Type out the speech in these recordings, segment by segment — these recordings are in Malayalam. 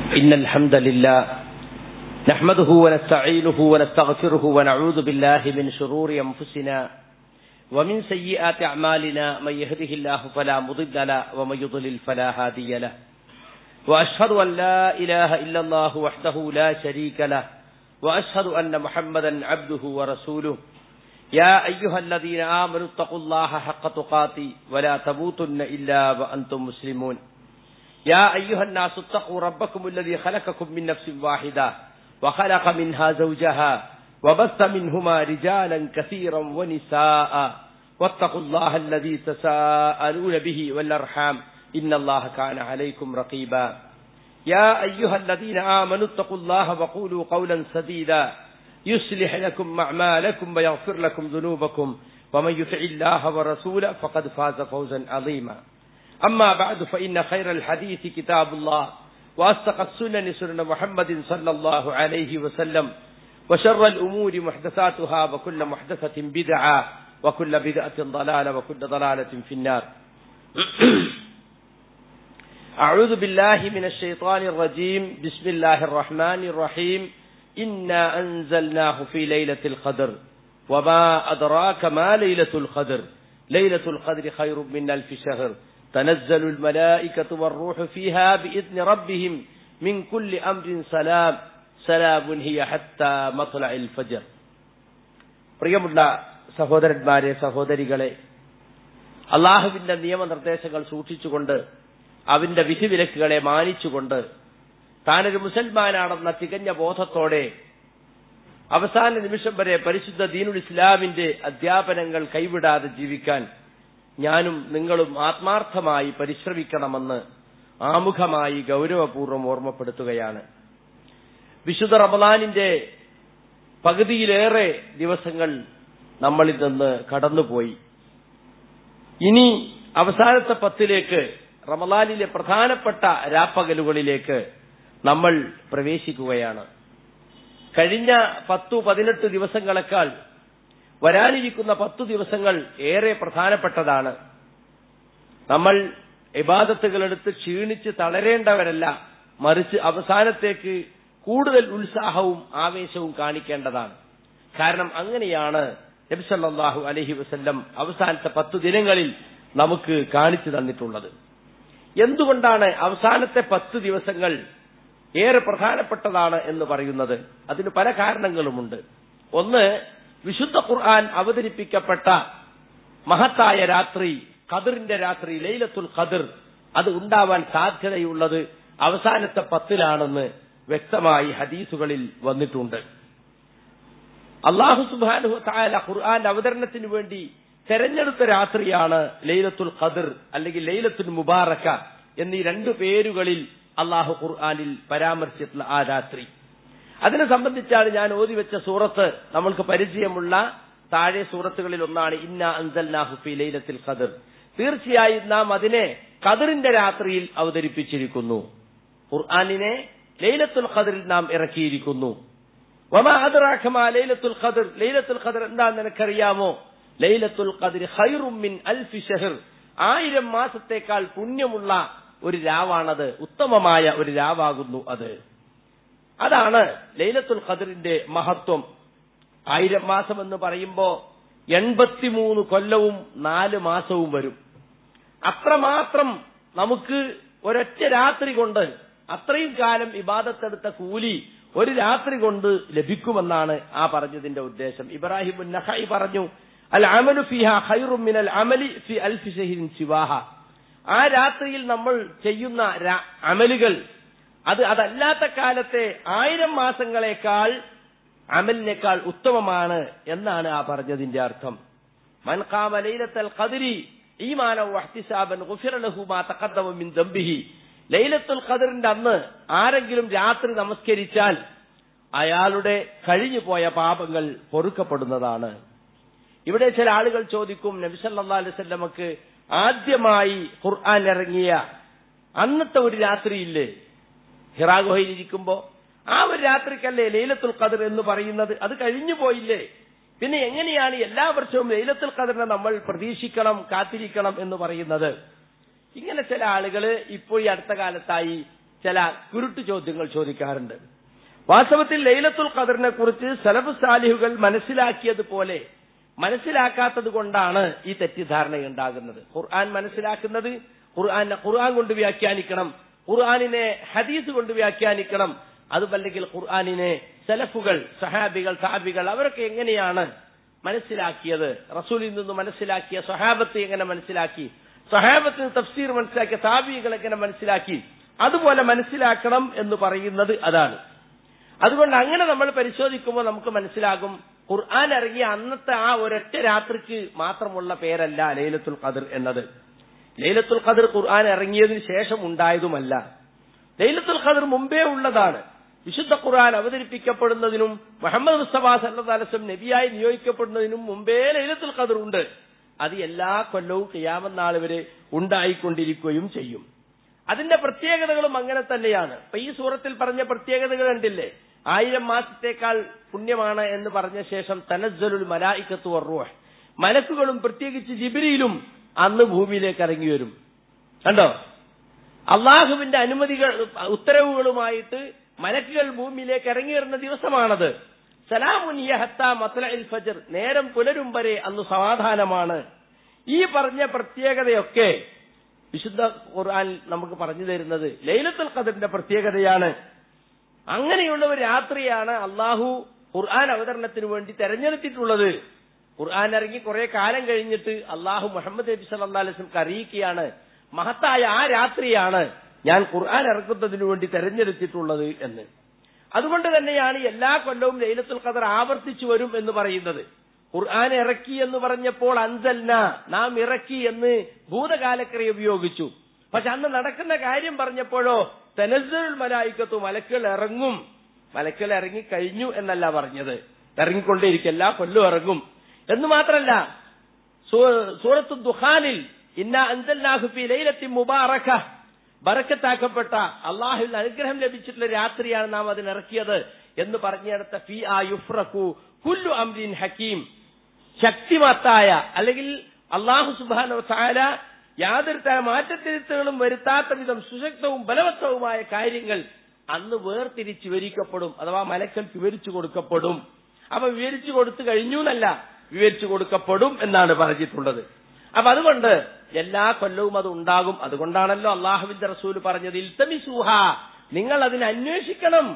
إن الحمد لله نحمده ونستعينه ونستغفره ونعوذ بالله من شرور أنفسنا ومن سيئات أعمالنا من يهده الله فلا مضل له ومن يضلل فلا هادي له وأشهد أن لا إله إلا الله وحده لا شريك له وأشهد أن محمدا عبده ورسوله يا أيها الذين آمنوا اتقوا الله حق تقاته ولا تموتن إلا وأنتم مسلمون يا أيها الناس اتقوا ربكم الذي خلقكم من نفس واحدة وخلق منها زوجها وبث منهما رجالا كثيرا ونساء واتقوا الله الذي تساءلون به والأرحام إن الله كان عليكم رقيبا يا أيها الذين آمنوا اتقوا الله وقولوا قولا سديدا يصلح لكم أعمالكم ويغفر لكم ذنوبكم ومن يطع الله ورسوله فقد فاز فوزا عظيما أما بعد فإن خير الحديث كتاب الله وأصدق السنن سنن محمد صلى الله عليه وسلم وشر الأمور محدثاتها وكل محدثة بدعة وكل بدعة ضلالة وكل ضلالة في النار أعوذ بالله من الشيطان الرجيم بسم الله الرحمن الرحيم إنا أنزلناه في ليلة القدر وما أدراك ما ليلة القدر ليلة القدر خير من ألف شهر تنزل الملائكة والروح فيها بإذن ربهم من كل أمر سلام سلام هي حتى مطلع الفجر പ്രിയമുള്ള സഹോദരന്മാരെ സഹോദരികളെ അള്ളാഹുവിന്റെ നിയമനിർദ്ദേശങ്ങൾ സൂക്ഷിച്ചുകൊണ്ട് അവന്റെ വിധിവിലക്കുകളെ മാനിച്ചുകൊണ്ട് താനൊരു മുസൽമാനാണെന്ന തികഞ്ഞ ബോധത്തോടെ അവസാന നിമിഷം വരെ പരിശുദ്ധ ദീനുൽ ഇസ്ലാമിന്റെ അധ്യാപനങ്ങൾ കൈവിടാതെ ജീവിക്കാൻ ഞാനും നിങ്ങളും ആത്മാർത്ഥമായി പരിശ്രമിക്കണമെന്ന് ആമുഖമായി ഗൗരവപൂർവ്വം ഓർമ്മപ്പെടുത്തുകയാണ് വിശുദ്ധ റമദാനിന്റെ പകുതിയിലേറെ ദിവസങ്ങൾ നമ്മളിൽ നിന്ന് കടന്നുപോയി ഇനി അവസാനത്തെ പത്തിലേക്ക് റമദാനിലെ പ്രധാനപ്പെട്ട രാപ്പകലുകളിലേക്ക് നമ്മൾ പ്രവേശിക്കുകയാണ് കഴിഞ്ഞ പത്തു പതിനെട്ട് ദിവസങ്ങളെക്കാൾ വരാനിരിക്കുന്ന പത്തു ദിവസങ്ങൾ ഏറെ പ്രധാനപ്പെട്ടതാണ് നമ്മൾ ഇബാദത്തുകളെടുത്ത് ക്ഷീണിച്ച് തളരേണ്ടവരല്ല മറിച്ച് അവസാനത്തേക്ക് കൂടുതൽ ഉത്സാഹവും ആവേശവും കാണിക്കേണ്ടതാണ് കാരണം അങ്ങനെയാണ് നബിസല്ലാഹു അലഹി വസ്ല്ലം അവസാനത്തെ പത്തു ദിനങ്ങളിൽ നമുക്ക് കാണിച്ചു തന്നിട്ടുള്ളത് എന്തുകൊണ്ടാണ് അവസാനത്തെ പത്ത് ദിവസങ്ങൾ ഏറെ പ്രധാനപ്പെട്ടതാണ് എന്ന് പറയുന്നത് അതിന് പല കാരണങ്ങളുമുണ്ട് ഒന്ന് വിശുദ്ധ ഖുർആൻ അവതരിപ്പിക്കപ്പെട്ട മഹത്തായ രാത്രി ഖദറിന്റെ രാത്രി ലൈലത്തുൽ ഖദർ അത് ഉണ്ടാവാൻ സാധ്യതയുള്ളത് അവസാനത്തെ പത്തിലാണെന്ന് വ്യക്തമായി ഹദീസുകളിൽ വന്നിട്ടുണ്ട് അള്ളാഹു സുബാനു താല ഖുർആന്റെ അവതരണത്തിന് വേണ്ടി തെരഞ്ഞെടുത്ത രാത്രിയാണ് ലൈലത്തുൽ ഖദർ അല്ലെങ്കിൽ ലൈലത്തുൽ മുബാറക്ക എന്നീ രണ്ടു പേരുകളിൽ അള്ളാഹു ഖുർആാനിൽ പരാമർശിച്ചിട്ടുള്ള ആ രാത്രി അതിനെ സംബന്ധിച്ചാണ് ഞാൻ ഓതി വെച്ച സൂറത്ത് നമ്മൾക്ക് പരിചയമുള്ള താഴെ സൂറത്തുകളിൽ ഒന്നാണ് ഇന്ന അൻസൽനാഹു ഫി ലൈലത്തിൽ ഖദർ തീർച്ചയായും നാം അതിനെ ഖദറിന്റെ രാത്രിയിൽ അവതരിപ്പിച്ചിരിക്കുന്നു ഖുർആാനിനെ ലൈലത്തുൽ ഖദറിൽ നാം ഇറക്കിയിരിക്കുന്നു വമാ അദ്റാഖമാ ലൈലത്തുൽ ഖദർ ലൈലത്തുൽ ഖദർ എന്താണെന്ന് നിനക്കറിയാമോ ലൈലത്തുൽ ഖദർ ഖൈറും മിൻ അൽഫി ഷഹർ ആയിരം മാസത്തേക്കാൾ പുണ്യമുള്ള ഒരു രാവാണത് ഉത്തമമായ ഒരു രാവാകുന്നു അത് അതാണ് ലൈലത്തുൽ ഖദറിന്റെ മഹത്വം ആയിരം മാസം എന്ന് പറയുമ്പോ എൺപത്തിമൂന്ന് കൊല്ലവും നാല് മാസവും വരും അത്രമാത്രം നമുക്ക് ഒരൊറ്റ രാത്രി കൊണ്ട് അത്രയും കാലം ഇബാദത്തെടുത്ത കൂലി ഒരു രാത്രി കൊണ്ട് ലഭിക്കുമെന്നാണ് ആ പറഞ്ഞതിന്റെ ഉദ്ദേശം ഇബ്രാഹിം നഖായി പറഞ്ഞു അൽ അമലു ഫിഹ ഖൈറും മിനൽ അമലി ഫി അൽഫി ഷഹിൻ ശിവാഹ ആ രാത്രിയിൽ നമ്മൾ ചെയ്യുന്ന അമലുകൾ അത് അതല്ലാത്ത കാലത്തെ ആയിരം മാസങ്ങളെക്കാൾ അമലിനേക്കാൾ ഉത്തമമാണ് എന്നാണ് ആ പറഞ്ഞതിന്റെ അർത്ഥം മൻകാമ ലൈലത്തൽ ഖദരി ഈമാനവും വഹ്തിസാബൻ ഗുഫിറലഹു മാ തഖദ്ദമ മിൻ ദംബിഹി ലൈലത്തുൽ ഖദറിന്റെ അന്ന് ആരെങ്കിലും രാത്രി നമസ്കരിച്ചാൽ അയാളുടെ കഴിഞ്ഞു പോയ പാപങ്ങൾ പൊറുക്കപ്പെടുന്നതാണ് ഇവിടെ ചില ആളുകൾ ചോദിക്കും നബിസല്ലാ അലൈവല്ലമക്ക് ആദ്യമായി ഖുർആൻ ഇറങ്ങിയ അന്നത്തെ ഒരു രാത്രിയില്ലേ ഹിറാ ഗുഹയിൽ ഇരിക്കുമ്പോ ആ ഒരു രാത്രിക്കല്ലേ ലൈലത്തുൽ ഖദർ എന്ന് പറയുന്നത് അത് കഴിഞ്ഞു പോയില്ലേ പിന്നെ എങ്ങനെയാണ് എല്ലാ വർഷവും ലൈലത്തുൽ ഖദറിനെ നമ്മൾ പ്രതീക്ഷിക്കണം കാത്തിരിക്കണം എന്ന് പറയുന്നത് ഇങ്ങനെ ചില ആളുകൾ ഇപ്പോൾ ഈ അടുത്ത കാലത്തായി ചില കുരുട്ടു ചോദ്യങ്ങൾ ചോദിക്കാറുണ്ട് വാസ്തവത്തിൽ ലൈലത്തുൽ ഖദറിനെ കുറിച്ച് സലഫ് സാലിഹുകൾ മനസ്സിലാക്കിയതുപോലെ മനസ്സിലാക്കാത്തത് കൊണ്ടാണ് ഈ തെറ്റിദ്ധാരണ ഉണ്ടാകുന്നത് ഖുർആൻ മനസ്സിലാക്കുന്നത് ഖുർആൻ ഖുർആൻ കൊണ്ട് വ്യാഖ്യാനിക്കണം ഖുർആാനിനെ ഹദീസ് കൊണ്ട് വ്യാഖ്യാനിക്കണം അതുമല്ലെങ്കിൽ ഖുർആാനിനെ സലഫുകൾ സഹാബികൾ സാബികൾ അവരൊക്കെ എങ്ങനെയാണ് മനസ്സിലാക്കിയത് റസൂലിൽ നിന്ന് മനസ്സിലാക്കിയ സഹാബത്ത് എങ്ങനെ മനസ്സിലാക്കി സഹാബത്തിന് തഫ്സീർ മനസ്സിലാക്കിയ താബികൾ എങ്ങനെ മനസ്സിലാക്കി അതുപോലെ മനസ്സിലാക്കണം എന്ന് പറയുന്നത് അതാണ് അതുകൊണ്ട് അങ്ങനെ നമ്മൾ പരിശോധിക്കുമ്പോൾ നമുക്ക് മനസ്സിലാകും ഖുർആൻ ഇറങ്ങിയ അന്നത്തെ ആ ഒരൊറ്റ രാത്രിക്ക് മാത്രമുള്ള പേരല്ല ലൈലത്തുൽ ഖദർ എന്നത് ലൈലത്തുൽ ഖദർ ഖുർആൻ ഇറങ്ങിയതിനു ശേഷം ഉണ്ടായതുമല്ല ലൈലത്തുൽ ഖദർ മുമ്പേ ഉള്ളതാണ് വിശുദ്ധ ഖുർആൻ അവതരിപ്പിക്കപ്പെടുന്നതിനും മുഹമ്മദ് മുസ്തഫ സല്ലാസ്ലം നബിയായി നിയോഗിക്കപ്പെടുന്നതിനും മുമ്പേ ലൈലത്തുൽ ഖദർ ഉണ്ട് അത് എല്ലാ കൊല്ലവും കിയാമനാൾ വരെ ഉണ്ടായിക്കൊണ്ടിരിക്കുകയും ചെയ്യും അതിന്റെ പ്രത്യേകതകളും അങ്ങനെ തന്നെയാണ് ഇപ്പൊ ഈ സൂറത്തിൽ പറഞ്ഞ പ്രത്യേകതകൾ കണ്ടില്ലേ ആയിരം മാസത്തേക്കാൾ പുണ്യമാണ് എന്ന് പറഞ്ഞ ശേഷം തനസ്സലുൽ മലായിക്കത്തു വർറൂഹ് മലക്കുകളും പ്രത്യേകിച്ച് ജിബിരിയിലും അന്ന് ഭൂമിയിലേക്ക് ഇറങ്ങി വരും കണ്ടോ അള്ളാഹുവിന്റെ അനുമതികൾ ഉത്തരവുകളുമായിട്ട് മലക്കുകൾ ഭൂമിയിലേക്ക് ഇറങ്ങി വരുന്ന ദിവസമാണത് സലാമുനിയ ഹത്ത മത്ലഇൽ ഫജർ നേരം പുലരും വരെ അന്ന് സമാധാനമാണ് ഈ പറഞ്ഞ പ്രത്യേകതയൊക്കെ വിശുദ്ധ ഖുർആൻ നമുക്ക് പറഞ്ഞു തരുന്നത് ലൈലത്തുൽ ഖദറിന്റെ പ്രത്യേകതയാണ് അങ്ങനെയുള്ള ഒരു രാത്രിയാണ് അള്ളാഹു ഖുർആൻ അവതരണത്തിന് വേണ്ടി തെരഞ്ഞെടുത്തിട്ടുള്ളത് ഖുർആൻ ഇറങ്ങി കുറെ കാലം കഴിഞ്ഞിട്ട് അള്ളാഹു മുഹമ്മദ് നബി സല്ലാ അലൈസ്ക്ക് അറിയിക്കുകയാണ് മഹത്തായ ആ രാത്രിയാണ് ഞാൻ ഖുർആൻ ഇറക്കുന്നതിന് വേണ്ടി തെരഞ്ഞെടുത്തിട്ടുള്ളത് എന്ന് അതുകൊണ്ട് തന്നെയാണ് എല്ലാ കൊല്ലവും ലൈലത്തുൽ ഖദർ ആവർത്തിച്ചു വരും എന്ന് പറയുന്നത് ഖുർആൻ ഇറക്കി എന്ന് പറഞ്ഞപ്പോൾ അൻസൽന നാം ഇറക്കി എന്ന് ഭൂതകാലക്രിയ ഉപയോഗിച്ചു പക്ഷെ അന്ന് നടക്കുന്ന കാര്യം പറഞ്ഞപ്പോഴോ തെനസ്സുൽ മലായിക്കത്തു മലക്കുകൾ ഇറങ്ങും മലക്കുകൾ ഇറങ്ങി കഴിഞ്ഞു എന്നല്ല പറഞ്ഞത് ഇറങ്ങിക്കൊണ്ടേയിരിക്കും എല്ലാ കൊല്ലവും ഇറങ്ങും എന്ന് മാത്രല്ല സൂറത്തു ദുഹാനിൽ ഇന്ന അൻസൽനാഹുഫി ലൈലത്തി മുബാറക ബറക്കത്താക്കപ്പെട്ട അള്ളാഹുവിൽ അനുഗ്രഹം ലഭിച്ചിട്ടുള്ള രാത്രിയാണ് നാം അതിനിറക്കിയത് എന്ന് പറഞ്ഞെടുത്ത ഫി ആ യുഫ്രഖു കുല്ലു അംരിൻ ഹക്കീം ശക്തിമത്തായ അല്ലെങ്കിൽ അള്ളാഹു സുബാനോ താര യാതൊരു തര മാറ്റത്തിരുത്തുകളും വരുത്താത്ത വിധം സുശക്തവും ബലവത്തവുമായ കാര്യങ്ങൾ അന്ന് വേർതിരിച്ച് വിവരിക്കപ്പെടും അഥവാ മലക്കൾക്ക് വിവരിച്ചു കൊടുക്കപ്പെടും അപ്പൊ വിവരിച്ചു കൊടുത്തു കഴിഞ്ഞു എന്നല്ല വിവരിച്ചു കൊടുക്കപ്പെടും എന്നാണ് പറഞ്ഞിട്ടുള്ളത് അപ്പൊ അതുകൊണ്ട് എല്ലാ കൊല്ലവും അത് ഉണ്ടാകും അതുകൊണ്ടാണല്ലോ അള്ളാഹുവിന്റെ റസൂൽ പറഞ്ഞത് ഇൽത്തമിസൂഹ നിങ്ങൾ അതിനെ അന്വേഷിക്കണം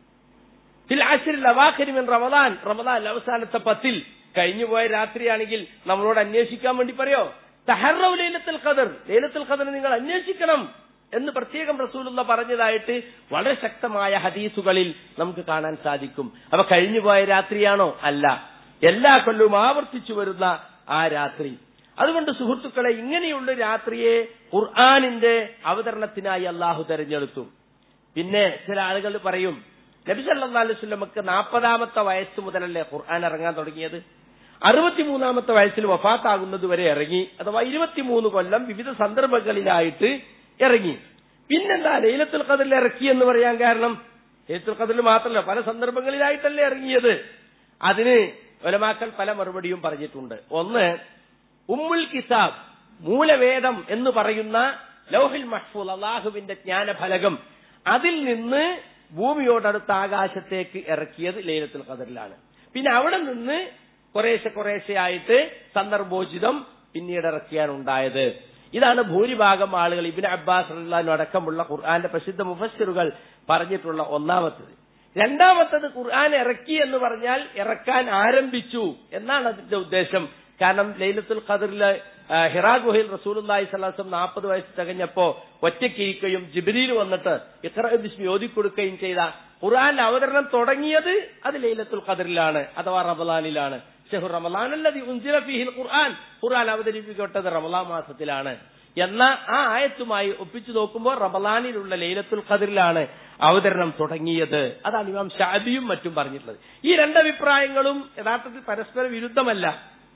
ഫിൽ ആശിരിൽ അവാഖരിമിൻ റമദാൻ റമദാൻ അവസാനത്തെ പത്തിൽ കഴിഞ്ഞുപോയ രാത്രിയാണെങ്കിൽ നമ്മളോട് അന്വേഷിക്കാൻ വേണ്ടി പറയോ തഹറവ് ലൈലത്തുൽ ഖദർ ലൈലത്തുൽ ഖദർ നിങ്ങൾ അന്വേഷിക്കണം എന്ന് പ്രത്യേകം റസൂലുള്ള പറഞ്ഞതായിട്ട് വളരെ ശക്തമായ ഹദീസുകളിൽ നമുക്ക് കാണാൻ സാധിക്കും അപ്പൊ കഴിഞ്ഞുപോയ രാത്രിയാണോ അല്ല എല്ലാ കൊല്ലവും ആവർത്തിച്ചു വരുന്ന ആ രാത്രി അതുകൊണ്ട് സുഹൃത്തുക്കളെ ഇങ്ങനെയുള്ള രാത്രിയെ ഖുർആാനിന്റെ അവതരണത്തിനായി അള്ളാഹു തെരഞ്ഞെടുത്തു പിന്നെ ചില ആളുകൾ പറയും നബി സല്ലാ അലുസ്ലമക്ക് നാൽപ്പതാമത്തെ വയസ്സ് മുതലല്ലേ ഖുർആൻ ഇറങ്ങാൻ തുടങ്ങിയത് അറുപത്തിമൂന്നാമത്തെ വയസ്സിൽ വഫാത്താകുന്നത് വരെ ഇറങ്ങി അഥവാ ഇരുപത്തിമൂന്ന് കൊല്ലം വിവിധ സന്ദർഭങ്ങളിലായിട്ട് ഇറങ്ങി പിന്നെന്താ ലൈലത്തുൽ ഖദറിൽ ഇറക്കി എന്ന് പറയാൻ കാരണം ലൈലത്തുൽ ഖദറിൽ മാത്രമല്ല പല സന്ദർഭങ്ങളിലായിട്ടല്ലേ ഇറങ്ങിയത് അതിന് ഒലമാക്കൾ പല മറുപടിയും പറഞ്ഞിട്ടുണ്ട് ഒന്ന് ഉമ്മുൽ കിതാബ് മൂലവേദം എന്ന് പറയുന്ന ലൗഹിൽ മഹ്ഫൂൽ അള്ളാഹുവിന്റെ ജ്ഞാനഫലകം അതിൽ നിന്ന് ഭൂമിയോടടുത്ത ആകാശത്തേക്ക് ഇറക്കിയത് ലൈലത്തുൽ ഖദറിലാണ് പിന്നെ അവിടെ നിന്ന് കുറേശ്ശെ കുറേശ്ശെ ആയിട്ട് സന്ദർഭോചിതം പിന്നീട് ഇറക്കിയാണ് ഉണ്ടായത് ഇതാണ് ഭൂരിഭാഗം ആളുകൾ ഇബിൻ അബ്ബാസ് അള്ളഹാനു അടക്കമുള്ള ഖുർആന്റെ പ്രസിദ്ധ മുഫസ്സിറുകൾ പറഞ്ഞിട്ടുള്ള ഒന്നാമത്തത് രണ്ടാമത്തത് ഖുർആൻ ഇറക്കി എന്ന് പറഞ്ഞാൽ ഇറക്കാൻ ആരംഭിച്ചു എന്നാണ് അതിന്റെ ഉദ്ദേശം കാരണം ലൈലത്തുൽ ഖദറിലെ ഹിറാ ഗുഹയിൽ റസൂലുല്ലാഹി സ്വലാസം നാൽപ്പത് വയസ്സ് തികഞ്ഞപ്പോ ഒറ്റയ്ക്കിരിക്കുകയും ജിബിരിയിൽ വന്നിട്ട് ഇഖ്റ ബിസ്മി ഓതിക്കൊടുക്കുകയും ചെയ്ത ഖുർആൻ അവതരണം തുടങ്ങിയത് അത് ലൈലത്തുൽ ഖദറിലാണ് അഥവാ റമലാനിലാണ് ഷെഹുർ റമലാൻ അല്ലതി ഉൻസില ഫീഹിൽ ഖുർആൻ ഖുർആൻ അവതരിപ്പിക്കപ്പെട്ടത് റമലാൻ മാസത്തിലാണ് എന്ന ആ ആയത്തുമായി ഒപ്പിച്ചു നോക്കുമ്പോൾ റമലാനിലുള്ള ലൈലത്തുൽ ഖദറിലാണ് അവതരണം തുടങ്ങിയത് അതാണ് ഇമാം ഷാബിയും മറ്റും പറഞ്ഞിട്ടുള്ളത് ഈ രണ്ടഭിപ്രായങ്ങളും യഥാർത്ഥത്തിൽ പരസ്പര വിരുദ്ധമല്ല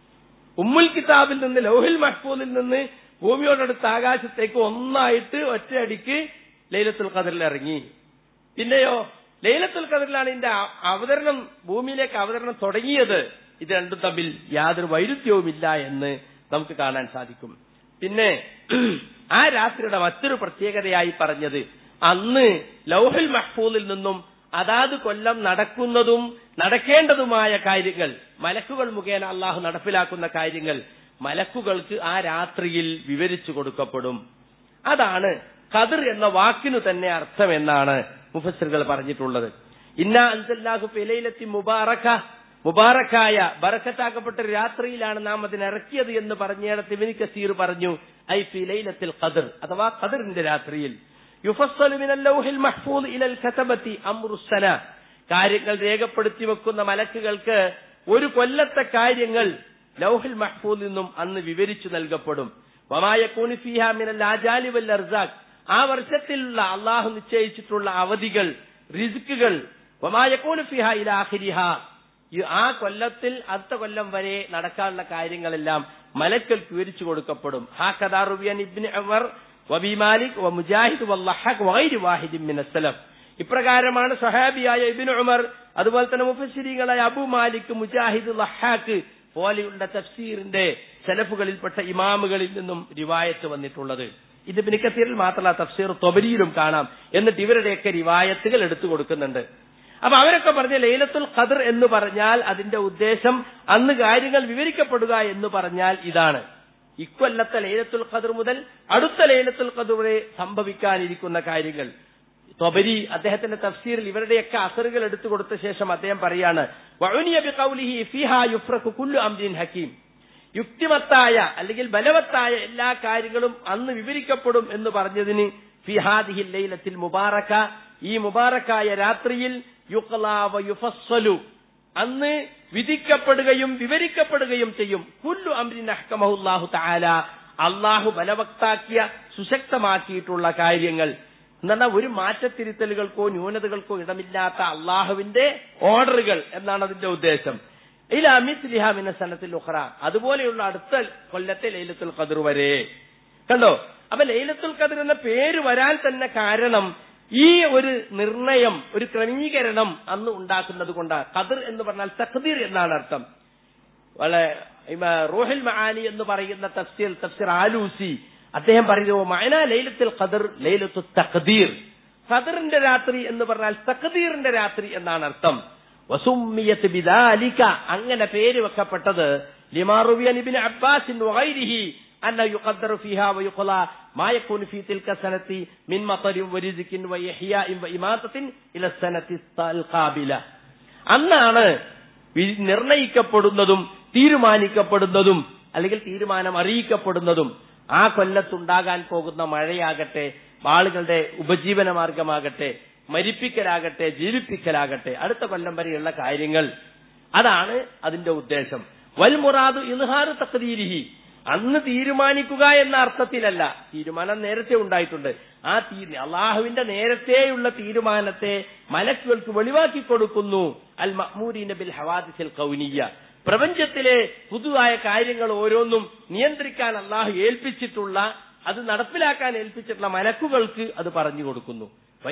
ഉമ്മുൽ കിതാബിൽ നിന്ന് ലൗഹിൽ മഹ്ഫൂദിൽ നിന്ന് ഭൂമിയോടടുത്ത ആകാശത്തേക്ക് ഒന്നായിട്ട് ഒറ്റയടിക്ക് ലൈലത്തുൽ ഖദറിൽ ഇറങ്ങി പിന്നെയോ ലൈലത്തുൽ ഖദറിലാണ് ഇതിന്റെ അവതരണം ഭൂമിയിലേക്ക് അവതരണം തുടങ്ങിയത് ഇത് രണ്ടും തമ്മിൽ യാതൊരു വൈരുദ്ധ്യവുമില്ല എന്ന് നമുക്ക് കാണാൻ സാധിക്കും പിന്നെ ആ രാത്രിയുടെ മറ്റൊരു പ്രത്യേകതയായി പറഞ്ഞത് അന്ന് ലൗഹുൽ മഹ്ഫൂദിൽ നിന്നും അതാത് കൊല്ലം നടക്കുന്നതും നടക്കേണ്ടതുമായ കാര്യങ്ങൾ മലക്കുകൾ മുഖേന അള്ളാഹു നടപ്പിലാക്കുന്ന കാര്യങ്ങൾ മലക്കുകൾക്ക് ആ രാത്രിയിൽ വിവരിച്ചു കൊടുക്കപ്പെടും അതാണ് ഖദർ എന്ന വാക്കിനു തന്നെ അർത്ഥം എന്നാണ് മുഫസ്സിറുകൾ പറഞ്ഞിട്ടുള്ളത് ഇന്ന അൻസല്ലാഹു ഫിലൈലത്തി മുബാറക മുബാറക്കായ ബറക്കത്താക്കപ്പെട്ട ഒരു രാത്രിയിലാണ് നാം അതിനെ ഇറക്കിയത് എന്ന് പറഞ്ഞിടത്ത് ഇബിന് കസീർ പറഞ്ഞു ഐ ഫിലൈലത്തിൽ ഖദർ അഥവാ ഖദറിന്റെ രാത്രിയിൽ യുഫസ്സലു മിനൽ ലൗഹിൽ മഹ്ഫൂദ് ഇലൽ കതബത്തി അംറുസ്സന കാര്യങ്ങൾ രേഖപ്പെടുത്തി വെക്കുന്ന മലക്കുകൾക്ക് ഒരു കൊല്ലത്തെ കാര്യങ്ങൾ ലൗഹിൽ മഹ്ഫൂദിൽ നിന്നും അന്ന് വിവരിച്ചു നൽകപ്പെടും വമായ കുനിഫിഹ മിനൽ ആജാലി വൽ അർസാഖ് ആ വർഷത്തിലുള്ള അള്ളാഹു നിശ്ചയിച്ചിട്ടുള്ള അവധികൾ റിസ്കുകൾ വമായ കുനിഫിഹ ഇല ആഖിരിഹ ഈ ആ കൊല്ലത്തിൽ അടുത്ത കൊല്ലം വരെ നടക്കാനുള്ള കാര്യങ്ങളെല്ലാം മലക്കൾക്ക് വിവരിച്ചു കൊടുക്കപ്പെടും ഹാ കദാറുബിയൻ ഇബ്നു ഉമർ വബി മാലിക് വ മുജാഹിദ് വല്ലഹഖ് വഗൈരി വാഹിദിൻ മിന സലഫ് ഇപ്രകാരമാണ് സഹാബിയായ ഇബ്നു ഉമർ അതുപോലെ തന്നെ മുഫസ്സിരീങ്ങളായ അബു മാലിക് മുജാഹിദ് ലഹാക്ക് പോലെയുള്ള തഫ്സീറിന്റെ സലഫുകളിൽപ്പെട്ട ഇമാമുകളിൽ നിന്നും റിവായത്ത് വന്നിട്ടുള്ളത് ഇത് ഇബ്നു കസീറിൽ മാത്രമല്ല തഫ്സീർ തൊബരിയിലും കാണാം എന്നിട്ട് ഇവരുടെയൊക്കെ റിവായത്തുകൾ എടുത്തു കൊടുക്കുന്നുണ്ട് അപ്പൊ അവരൊക്കെ പറഞ്ഞ ലൈലത്തുൽ ഖദർ എന്ന് പറഞ്ഞാൽ അതിന്റെ ഉദ്ദേശം അന്ന് കാര്യങ്ങൾ വിവരിക്കപ്പെടുക എന്ന് പറഞ്ഞാൽ ഇതാണ് ഇക്കൊല്ലത്തെ ലൈലത്തുൽ ഖദർ മുതൽ അടുത്ത ലൈലത്തുൽ ഖദർ വരെ സംഭവിക്കാനിരിക്കുന്ന കാര്യങ്ങൾ തൊബരി അദ്ദേഹത്തിന്റെ തഫ്സീറിൽ ഇവരുടെയൊക്കെ അസറുകൾ എടുത്തു കൊടുത്ത ശേഷം അദ്ദേഹം പറയാണ് വഉനിയ ബിഖൗലിഹി ഫീഹാ യുഫ്രഖു കുല്ലു അംരിൻ ഹക്കീം യുക്തിമത്തായ അല്ലെങ്കിൽ ബലവത്തായ എല്ലാ കാര്യങ്ങളും അന്ന് വിവരിക്കപ്പെടും എന്ന് പറഞ്ഞതിന് ഫിഹാദിഹിൽ ലൈലത്തിൽ മുബാറക ഈ മുബാറക്കായ രാത്രിയിൽ യുഖലാവ യുഫസ്സലു അന്ന് വിധിക്കപ്പെടുകയും വിവരിക്കപ്പെടുകയും ചെയ്യും കുല്ലു അംരിൻ അഹ്കമഹുല്ലാഹു തആല അള്ളാഹു ബലവക്താക്കിയ സുശക്തമാക്കിയിട്ടുള്ള കാര്യങ്ങൾ എന്നാൽ ഒരു മാറ്റത്തിരുത്തലുകൾക്കോ ന്യൂനതകൾക്കോ ഇടമില്ലാത്ത അള്ളാഹുവിന്റെ ഓർഡറുകൾ എന്നാണ് അതിന്റെ ഉദ്ദേശം ഇല അമിസ്ലിഹാമിന സനത്തിൽ ഉഖറ അതുപോലെയുള്ള അടുത്ത കൊല്ലത്തെ ലൈലത്തുൽ ഖദർ വരെ കണ്ടോ അപ്പൊ ലൈലത്തുൽ ഖദർ എന്ന പേര് വരാൻ തന്നെ കാരണം ഈ ഒരു നിർണയം ഒരു ക്രമീകരണം അന്ന് ഉണ്ടാക്കുന്നത് കൊണ്ടാണ് ഖദർ എന്ന് പറഞ്ഞാൽ തഖ്ദീർ എന്നാണ് അർത്ഥം വളരെ റൂഹിൽ മഹാനി എന്ന് പറയുന്ന തഫ്സീർ തഫ്സീർ ആലൂസി അദ്ദേഹം പറയുന്നു മഅന ലൈലത്തുൽ ഖദർ ലൈലത്തു തഖ്ദീർ ഖദറിന്റെ രാത്രി എന്ന് പറഞ്ഞാൽ തഖ്ദീറിന്റെ രാത്രി എന്നാണ് അർത്ഥം വസുമ്മിയത്ത് ബിദാലിക അങ്ങനെ പേര് വെക്കപ്പെട്ടത് ലിമാറുബിയൻ ഇബ്നു അബ്ബാസിൻ വഗൈരിഹി അന്ന യുഖദ്ദറു ഫീഹാ വയുഖല മാ യകൂനു ഫീ തിൽക സനതി മിൻ മതരിൻ വരിസ്കിൻ വയഹ്യാഇൻ വഇമാതത്തിൻ ഇല സനതി ഖാബില അന്നാണ് നിർണയിക്കപ്പെടുന്നതും തീരുമാനിക്കപ്പെടുന്നതും അല്ലെങ്കിൽ തീരുമാനം അറിയിക്കപ്പെടുന്നതും ആ കൊല്ലത്തുണ്ടാകാൻ പോകുന്ന മഴയാകട്ടെ ആളുകളുടെ ഉപജീവന മാർഗമാകട്ടെ മരിപ്പിക്കലാകട്ടെ ജീവിപ്പിക്കലാകട്ടെ അടുത്ത കൊല്ലം വരെയുള്ള കാര്യങ്ങൾ അതാണ് അതിന്റെ ഉദ്ദേശം വൽമുറാദു ഇൽഹാറ് തക്തീരിഹി അന്ന് തീരുമാനിക്കുക എന്ന അർത്ഥത്തിലല്ല തീരുമാനം നേരത്തെ ഉണ്ടായിട്ടുണ്ട് ആ തീരു അള്ളാഹുവിന്റെ നേരത്തെയുള്ള തീരുമാനത്തെ മലക്കുകൾക്ക് വെളിവാക്കി കൊടുക്കുന്നു അൽ മഹ്മൂരീന ബിൽ ഹവാദിസിൽ കൗനിയ പ്രപഞ്ചത്തിലെ പുതുതായ കാര്യങ്ങൾ ഓരോന്നും നിയന്ത്രിക്കാൻ അള്ളാഹു ഏൽപ്പിച്ചിട്ടുള്ള അത് നടപ്പിലാക്കാൻ ഏൽപ്പിച്ചിട്ടുള്ള മലക്കുകൾക്ക് അത് പറഞ്ഞു കൊടുക്കുന്നു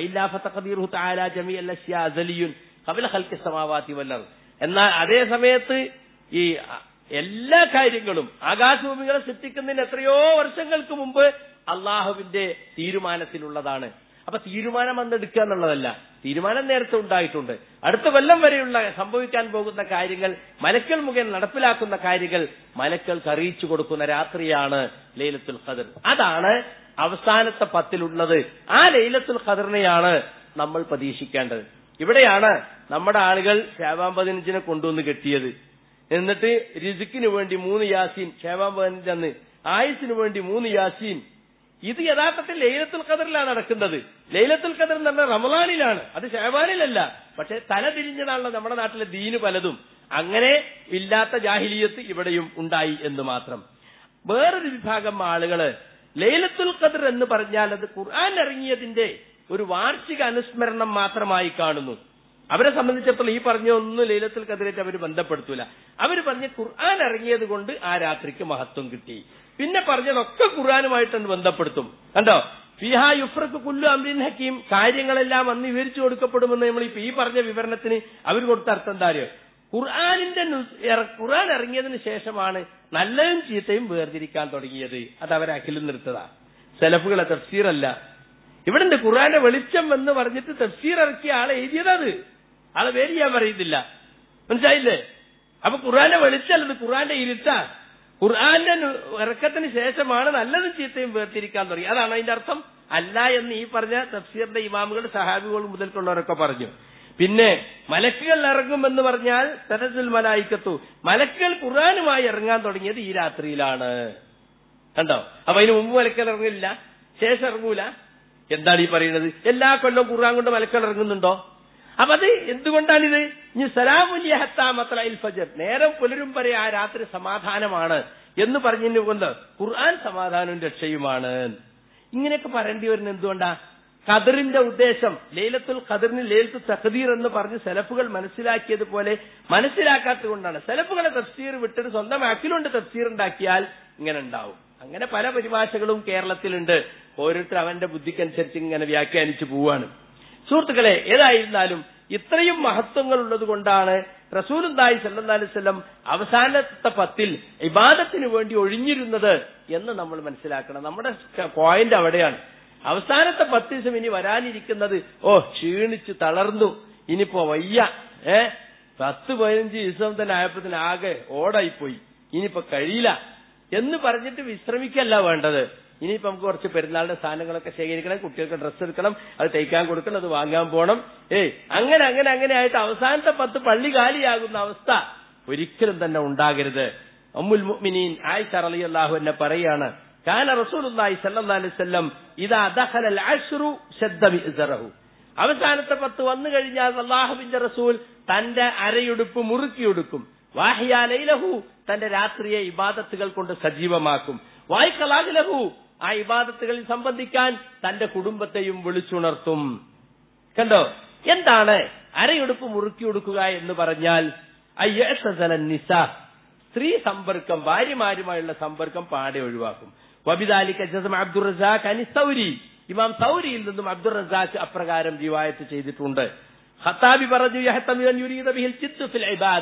എന്നാൽ അതേ സമയത്ത് ഈ എല്ലാ കാര്യങ്ങളും ആകാശഭൂമികളെ സൃഷ്ടിക്കുന്നതിന് എത്രയോ വർഷങ്ങൾക്ക് മുമ്പ് അള്ളാഹുവിന്റെ തീരുമാനത്തിലുള്ളതാണ് അപ്പൊ തീരുമാനം അന്നെടുക്കുക എന്നുള്ളതല്ല തീരുമാനം നേരത്തെ ഉണ്ടായിട്ടുണ്ട് അടുത്ത കൊല്ലം വരെയുള്ള സംഭവിക്കാൻ പോകുന്ന കാര്യങ്ങൾ മലക്കൽ മുഖേന നടപ്പിലാക്കുന്ന കാര്യങ്ങൾ മലക്കൾക്ക് അറിയിച്ചു കൊടുക്കുന്ന രാത്രിയാണ് ലൈലത്തുൽ ഖദർ അതാണ് അവസാനത്തെ പത്തിലുള്ളത് ആ ലൈലത്തുൽ ഖദറിനെയാണ് നമ്മൾ പ്രതീക്ഷിക്കേണ്ടത് ഇവിടെയാണ് നമ്മുടെ ആളുകൾ ഷാബാൻ പതിനഞ്ചിനെ കൊണ്ടുവന്ന് കെട്ടിയത് എന്നിട്ട് രിസുക്കിന് വേണ്ടി മൂന്ന് യാസീൻ ഷാബാൻ പതിനഞ്ച് അന്ന് ആയുസിന് വേണ്ടി മൂന്ന് യാസീൻ ഇത് യഥാർത്ഥത്തിൽ ലൈലത്തുൽ ഖദറിലാണ് നടക്കുന്നത് ലൈലത്തുൽ ഖദർ എന്ന് പറഞ്ഞാൽ റമദാനിലാണ് അത് ഷാബാനിലല്ല പക്ഷെ തല തിരിഞ്ഞതാണല്ലോ നമ്മുടെ നാട്ടിലെ ദീന് പലതും അങ്ങനെ ഇല്ലാത്ത ജാഹിലിയത്ത് ഇവിടെയും ഉണ്ടായി എന്ന് മാത്രം വേറൊരു വിഭാഗം ആളുകള് ലൈലത്തുൽ ഖദർ എന്ന് പറഞ്ഞാൽ അത് ഖുർആൻ ഇറങ്ങിയതിന്റെ ഒരു വാർഷിക അനുസ്മരണം മാത്രമായി കാണുന്നു അവരെ സംബന്ധിച്ചിടത്തോളം ഈ പറഞ്ഞ ഒന്നും ലൈലത്തുൽ ഖദറായിട്ട് അവർ ബന്ധപ്പെടുത്തൂല അവർ പറഞ്ഞ ഖുർആൻ ഇറങ്ങിയത് കൊണ്ട് ആ രാത്രിക്ക് മഹത്വം കിട്ടി പിന്നെ പറഞ്ഞതൊക്കെ ഖുർആനുമായിട്ടൊന്ന് ബന്ധപ്പെടുത്തും കണ്ടോ ഫിഹാ യുഫ്രക്ക് കുല്ലു അമ്രിൻ ഹക്കീം കാര്യങ്ങളെല്ലാം അന്ന് വിവരിച്ചു കൊടുക്കപ്പെടുമെന്ന് നമ്മൾ ഇപ്പൊ ഈ പറഞ്ഞ വിവരണത്തിന് അവർ കൊടുത്ത അർത്ഥം എന്താ അറിയോ ഖുർആാനിന്റെ ഖുർആൻ ഇറങ്ങിയതിന് ശേഷമാണ് നല്ലതും ചീത്തയും വേർതിരിക്കാൻ തുടങ്ങിയത് അത് അവരെ അഖിലും നിർത്തതാ സെലഫുകളെ തഫ്സീറല്ല ഇവിടെ ഉണ്ട് ഖുർആന്റെ വെളിച്ചം എന്ന് പറഞ്ഞിട്ട് തഫ്സീർ ഇറക്കിയ ആളെ എഴുതിയതത് ആളെ പേര് ഞാൻ പറയുന്നില്ല മനസ്സിലായില്ലേ അപ്പൊ ഖുർആന്റെ വെളിച്ചല്ലത് ഖുർആന്റെ ഇരുട്ടാ ഖുർആന്റെ ഇറക്കത്തിന് ശേഷമാണ് നല്ലതും ചീത്തയും വേർതിരിക്കാൻ തുടങ്ങി അതാണ് അതിന്റെ അർത്ഥം അല്ല എന്ന് ഈ പറഞ്ഞ തഫ്സീറിന്റെ ഇമാമുകൾ സഹാബികൾ മുതൽക്കുള്ളവരൊക്കെ പറഞ്ഞു പിന്നെ മലക്കുകൾ ഇറങ്ങുമെന്ന് പറഞ്ഞാൽ തരസുൽ മലായിക്കത്തു മലക്കുകൾ ഖുർആനുമായി ഇറങ്ങാൻ തുടങ്ങിയത് ഈ രാത്രിയിലാണ് കണ്ടോ അപ്പൊ അതിന് മുമ്പ് മലക്കുകൾ ഇറങ്ങില്ല ശേഷം ഇറങ്ങൂല എന്താണ് ഈ പറയുന്നത് എല്ലാ കൊല്ലവും ഖുർആൻ കൊണ്ട് മലക്കുകൾ ഇറങ്ങുന്നുണ്ടോ അപ്പൊ അത് എന്തുകൊണ്ടാണിത് ഇനി സലാമുല്യഹത്താമത്തലയിൽ ഫജർ നേരം പുലരും വരെ ആ രാത്രി സമാധാനമാണ് എന്ന് പറഞ്ഞതിന് കൊണ്ട് ഖുർആൻ സമാധാനവും രക്ഷയുമാണ് ഇങ്ങനെയൊക്കെ പറയേണ്ടി വരുന്നത് എന്തുകൊണ്ടാ ഖദറിന്റെ ഉദ്ദേശം ലൈലത്തുൽ ഖദറിന് ലൈലത്തു തഖദീർ എന്ന് പറഞ്ഞ് സെലഫുകൾ മനസ്സിലാക്കിയതുപോലെ മനസ്സിലാക്കാത്തത് കൊണ്ടാണ് സെലഫുകളെ തഫ്സീർ വിട്ടിട്ട് സ്വന്തം അഖിലുണ്ട് തഫ്സീർ ഉണ്ടാക്കിയാൽ ഇങ്ങനെ ഉണ്ടാവും അങ്ങനെ പല പരിഭാഷകളും കേരളത്തിലുണ്ട് ഓരോരുത്തർ അവന്റെ ബുദ്ധിക്കനുസരിച്ച് ഇങ്ങനെ വ്യാഖ്യാനിച്ചു പോവാണ് സുഹൃത്തുക്കളെ ഏതായിരുന്നാലും ഇത്രയും മഹത്വങ്ങൾ ഉള്ളത് കൊണ്ടാണ് റസൂലുല്ലാഹി സല്ലല്ലാഹു അലൈഹി വസല്ലം അവസാനത്തെ പത്തിൽ ഇബാദത്തിന് വേണ്ടി ഒഴിഞ്ഞിരുന്നത് എന്ന് നമ്മൾ മനസ്സിലാക്കണം നമ്മുടെ പോയിന്റ് അവിടെയാണ് അവസാനത്തെ പത്ത് ദിവസം ഇനി വരാനിരിക്കുന്നത് ഓ ക്ഷീണിച്ച് തളർന്നു ഇനിയിപ്പോ വയ്യ ഏ പത്ത് പതിനഞ്ച് ദിവസം തന്നെ ആയപ്പത്തിന് ആകെ ഓടായിപ്പോയി ഇനിയിപ്പോ കഴിയില്ല എന്ന് പറഞ്ഞിട്ട് വിശ്രമിക്കല്ല വേണ്ടത് ഇനിയിപ്പോ നമുക്ക് കുറച്ച് പെരുന്നാളിന്റെ സാധനങ്ങളൊക്കെ ശേഖരിക്കണം കുട്ടികൾക്ക് ഡ്രസ്സ് എടുക്കണം അത് തയ്ക്കാൻ കൊടുക്കണം അത് വാങ്ങാൻ പോകണം ഏയ് അങ്ങനെ അങ്ങനെ അങ്ങനെ ആയിട്ട് അവസാനത്തെ പത്ത് പള്ളി കാലിയാകുന്ന അവസ്ഥ ഒരിക്കലും തന്നെ ഉണ്ടാകരുത് അമ്മുൽ മുഅ്മിനീൻ ആയിഷ റളിയല്ലാഹു എന്നെ പറയാണ് കാന റസൂലുള്ളാഹി സ്വല്ലല്ലാഹു അലൈഹി വസല്ലം ഇദാ ദഖലൽ അശ്റു ശദ്ദ മിസ്റഹു അവസാനത്തെ പത്ത് വന്നു കഴിഞ്ഞാൽ അള്ളാഹുവിന്റെ റസൂൽ തന്റെ അരയുടുപ്പ് മുറുക്കിയൊടുക്കും വാഹിയാ ലൈലഹു തന്റെ രാത്രിയെ ഇബാദത്തുകൾ കൊണ്ട് സജീവമാക്കും വായിക്കലാകിലഹു ആ ഇബാദത്തുകളിൽ സംബന്ധിക്കാൻ തന്റെ കുടുംബത്തെയും വിളിച്ചുണർത്തും കണ്ടോ എന്താണ് അരയുടുപ്പ് മുറുക്കിയൊടുക്കുക എന്ന് പറഞ്ഞാൽ നിസ സ്ത്രീ സമ്പർക്കം ഭാര്യമാരുമായുള്ള സമ്പർക്കം പാടെ ഒഴിവാക്കും വബിദാലിക്ക ജസം അബ്ദുൾ റസാഖ് അനി സൗരി ഇമാം സൗരിയിൽ നിന്നും അബ്ദുൾ റസാഖ് അപ്രകാരം റിവായത്ത് ചെയ്തിട്ടുണ്ട് ഖത്താബി പറഞ്ഞു യഹ്തമിൻ യുരീദ ബിഹിൽ ചിത്തു ഫിൽ ഇബാദ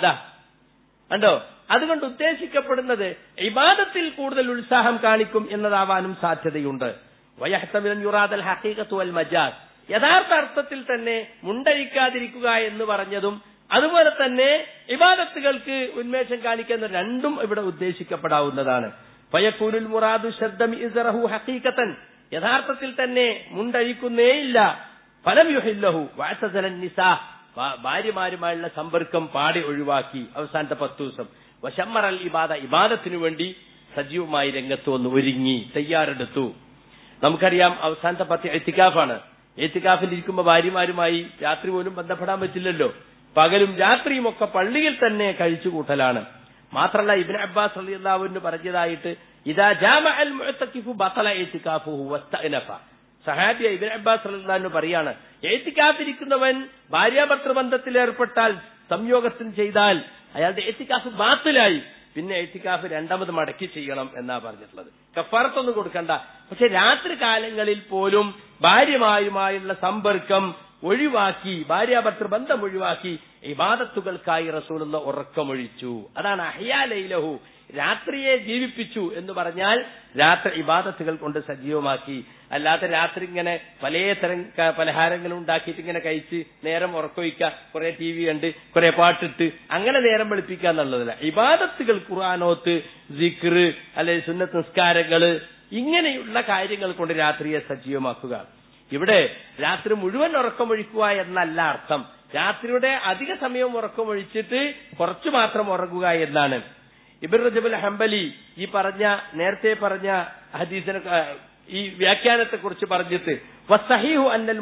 കണ്ടോ അതുകൊണ്ട് ഉദ്ദേശിക്കപ്പെടുന്നത് ഇബാദത്തിൽ കൂടുതൽ ഉത്സാഹം കാണിക്കും എന്നതാവാനും സാധ്യതയുണ്ട് വയഹ്തമിൻ യുറാദൽ ഹഖീഖത്തു വൽ മജാസ് യഥാർത്ഥ അർത്ഥത്തിൽ തന്നെ മുണ്ടഴിക്കാതിരിക്കുക എന്ന് പറഞ്ഞതും അതുപോലെ തന്നെ ഇബാദത്തുകൾക്ക് ഉന്മേഷം കാണിക്കുന്ന രണ്ടും ഇവിടെ ഉദ്ദേശിക്കപ്പെടാവുന്നതാണ് ഫയക്കൂനുൽ മുറാദു ശബ്ദം ഇസറഹു ഹഖീഖത്തൻ യഥാർത്ഥത്തിൽ തന്നെ മുണ്ടഴിക്കുന്നേയില്ല ഫലം യുഹില്ലഹു വാസസലൻ നിസാ ഭാര്യമാരുമായുള്ള സമ്പർക്കം പാടെ ഒഴിവാക്കി അവസാനത്തെ പത്തു ദിവസം വശമ്മറൽ ഇബാദ ഇബാദത്തിനു വേണ്ടി സജീവമായി രംഗത്ത് വന്ന് ഒരുങ്ങി തയ്യാറെടുത്തു നമുക്കറിയാം അവസാനത്തെ പത്ത് എത്തിക്കാഫാണ് എത്തിക്കാഫിൽ ഇരിക്കുമ്പോൾ ഭാര്യമാരുമായി രാത്രി പോലും ബന്ധപ്പെടാൻ പറ്റില്ലല്ലോ പകലും രാത്രിയും ഒക്കെ പള്ളിയിൽ തന്നെ കഴിച്ചു കൂട്ടലാണ് മാത്രല്ല ഇബിൻ അബ്ബാസ് അള്ളാഹുവിന് പറഞ്ഞതായിട്ട് ഇതാ ജാമ അൽ മുഅത്തഖിഫു ബത്തല എത്തിക്കാഫുഹു വസ്തഅനഫ സഹാബിയ ഇബിൻ അബ്ബാസ് അള്ളാഹു പറയാണ് എത്തിക്കാഫിരിക്കുന്നവൻ ഭാര്യാഭർത്തൃ ബന്ധത്തിൽ ഏർപ്പെട്ടാൽ സംയോഗത്തിന് ചെയ്താൽ അയാളുടെ എത്തിക്കാഫ് ബാത്തിലായി പിന്നെ എത്തിക്കാഫ് രണ്ടാമത് മടക്കി ചെയ്യണം എന്നാ പറഞ്ഞിട്ടുള്ളത് കഫാറത്തൊന്നും കൊടുക്കണ്ട പക്ഷെ രാത്രി കാലങ്ങളിൽ പോലും ഭാര്യമാരുമായുള്ള സമ്പർക്കം ഒഴിവാക്കി ഭാര്യാഭർത്തൃ ബന്ധം ഒഴിവാക്കി ഇബാദത്തുകൾക്കായി റസൂലുള്ള ഉറക്കമൊഴിച്ചു അതാണ് അഹ്യാലൈലഹു രാത്രിയെ ജീവിപ്പിച്ചു എന്ന് പറഞ്ഞാൽ രാത്രി ഇബാദത്തുകൾ കൊണ്ട് സജീവമാക്കി അല്ലാതെ രാത്രി ഇങ്ങനെ പലതരം പലഹാരങ്ങൾ ഉണ്ടാക്കിയിട്ട് ഇങ്ങനെ കഴിച്ച് നേരം ഉറക്കൊഴിക്കുക കുറെ ടി വി കണ്ട് കുറെ പാട്ടിട്ട് അങ്ങനെ നേരം വെളുപ്പിക്കുക എന്നുള്ളതല്ല ഇബാദത്തുകൾ ഖുർആാനോത്ത് സിക്ർ അല്ലെ സുന്നത്ത് നിസ്കാരങ്ങള് ഇങ്ങനെയുള്ള കാര്യങ്ങൾ കൊണ്ട് രാത്രിയെ സജീവമാക്കുക ഇവിടെ രാത്രി മുഴുവൻ ഉറക്കമൊഴിക്കുക എന്നല്ല അർത്ഥം രാത്രിയുടെ അധിക സമയം ഉറക്കമൊഴിച്ചിട്ട് കുറച്ചു മാത്രം ഉറങ്ങുക എന്നാണ് ഇബിൻ റജബുൽ ഹംബലി ഈ പറഞ്ഞ നേരത്തെ പറഞ്ഞ ഹദീസിനെ ഈ വ്യാഖ്യാനത്തെ കുറിച്ച് പറഞ്ഞിട്ട് വസഹീഹു അന്നൽ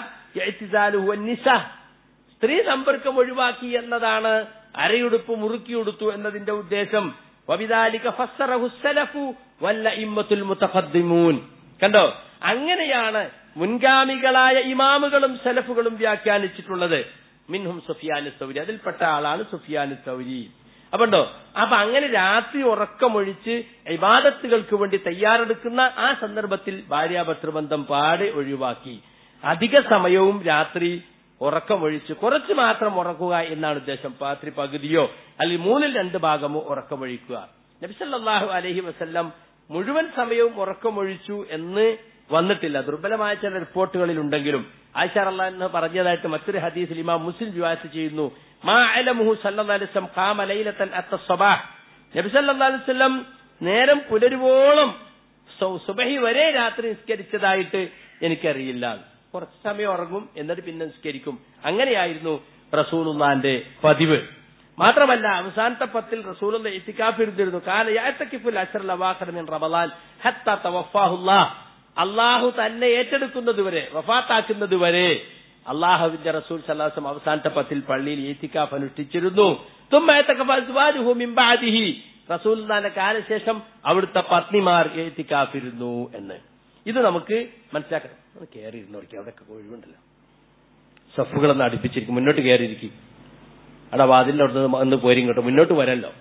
മുറാദ് നിസ സ്ത്രീ സമ്പർക്കം ഒഴിവാക്കി എന്നതാണ് അരയുടുപ്പ് മുറുക്കിയുടുത്തു എന്നതിന്റെ ഉദ്ദേശം വബിദാലിക ഫസ്സറഹു സലഫു വല്ല ഇമ്മത്തുൽ മുതഖദ്ദിമൂൻ കണ്ടോ അങ്ങനെയാണ് മുൻഗാമികളായ ഇമാമുകളും സലഫുകളും വ്യാഖ്യാനിച്ചിട്ടുള്ളത് മിൻഹും സുഫിയാൻ സൗരി അതിൽപ്പെട്ട ആളാണ് സുഫിയാൻ സൗരി അപ്പണ്ടോ അപ്പൊ അങ്ങനെ രാത്രി ഉറക്കമൊഴിച്ച് ഇബാദത്തുകൾക്ക് വേണ്ടി തയ്യാറെടുക്കുന്ന ആ സന്ദർഭത്തിൽ ഭാര്യാഭർത്തൃബന്ധം പാടെ ഒഴിവാക്കി അധിക സമയവും രാത്രി ഉറക്കമൊഴിച്ച് കുറച്ച് മാത്രം ഉറക്കുക എന്നാണ് ഉദ്ദേശം രാത്രി പകുതിയോ അല്ലെങ്കിൽ മൂന്നിൽ രണ്ട് ഭാഗമോ ഉറക്കമൊഴിക്കുക നബിസല്ലാഹു അലഹി വസ്ല്ലം മുഴുവൻ സമയവും ഉറക്കമൊഴിച്ചു എന്ന് വന്നിട്ടില്ല ദുർബലമായ ചില റിപ്പോർട്ടുകളിൽ ഉണ്ടെങ്കിലും ആയിഷ അള്ളാഹ് പറഞ്ഞതായിട്ട് മറ്റൊരു ഹദീസിൽ ഇമാം മുസ്ലിം വിവാഹത്ത് ചെയ്യുന്നു മാ അലമുഹു സല്ലല്ലാഹു അലൈഹി വസല്ലം ഖാമ ലൈലത്തൻ അത്ത സ്വബാഹ് നബി സല്ലല്ലാഹു അലൈഹി വസല്ലം നേരം പുലരുവോളം സു- സുബഹി വരെ രാത്രി നിസ്കരിച്ചതായിട്ട് എനിക്കറിയില്ല കുറച്ച് സമയം ഉറങ്ങും എന്നിട്ട് പിന്നെ നിസ്കരിക്കും അങ്ങനെയായിരുന്നു റസൂലുള്ളാന്റെ പതിവ് മാത്രമല്ല അവസാനത്തെ പത്തിൽ റസൂലുള്ള ഇത്തിക്കാഫ് ഇരുന്നിരുന്നു കാല യഅ്തകിഫുൽ അശ്റൽ അവാഖിർ മിൻ റമളാൻ ഹത്താ തവഫാഹുല്ലാഹ് അള്ളാഹു തന്നെ ഏറ്റെടുക്കുന്നത് വരെ വഫാത്താക്കുന്നത് വരെ അള്ളാഹുവിന്റെ റസൂൽ സല്ലാസം അവസാനത്തെ പത്തിൽ പള്ളിയിൽ ഏത്തിക്കാഫ് അനുഷ്ഠിച്ചിരുന്നു തുമ്മ മിൻ ബഅദിഹി റസൂലിന്റെ കാലശേഷം അവിടുത്തെ പത്നിമാർ ഏത്തിക്കാഫിരുന്നു എന്ന് ഇത് നമുക്ക് മനസ്സിലാക്കണം ഒന്ന് കയറി ഇരുന്നോടിക്കും അവിടെയൊക്കെ ഒഴിവുണ്ടല്ലോ സഫുകളൊന്ന് അടുപ്പിച്ചിരിക്കും മുന്നോട്ട് കയറിയിരിക്കും അവിടെ വാതിലിന്റെ അവിടുന്ന് ഒന്ന് പോരും കേട്ടോ മുന്നോട്ട് വരല്ലോ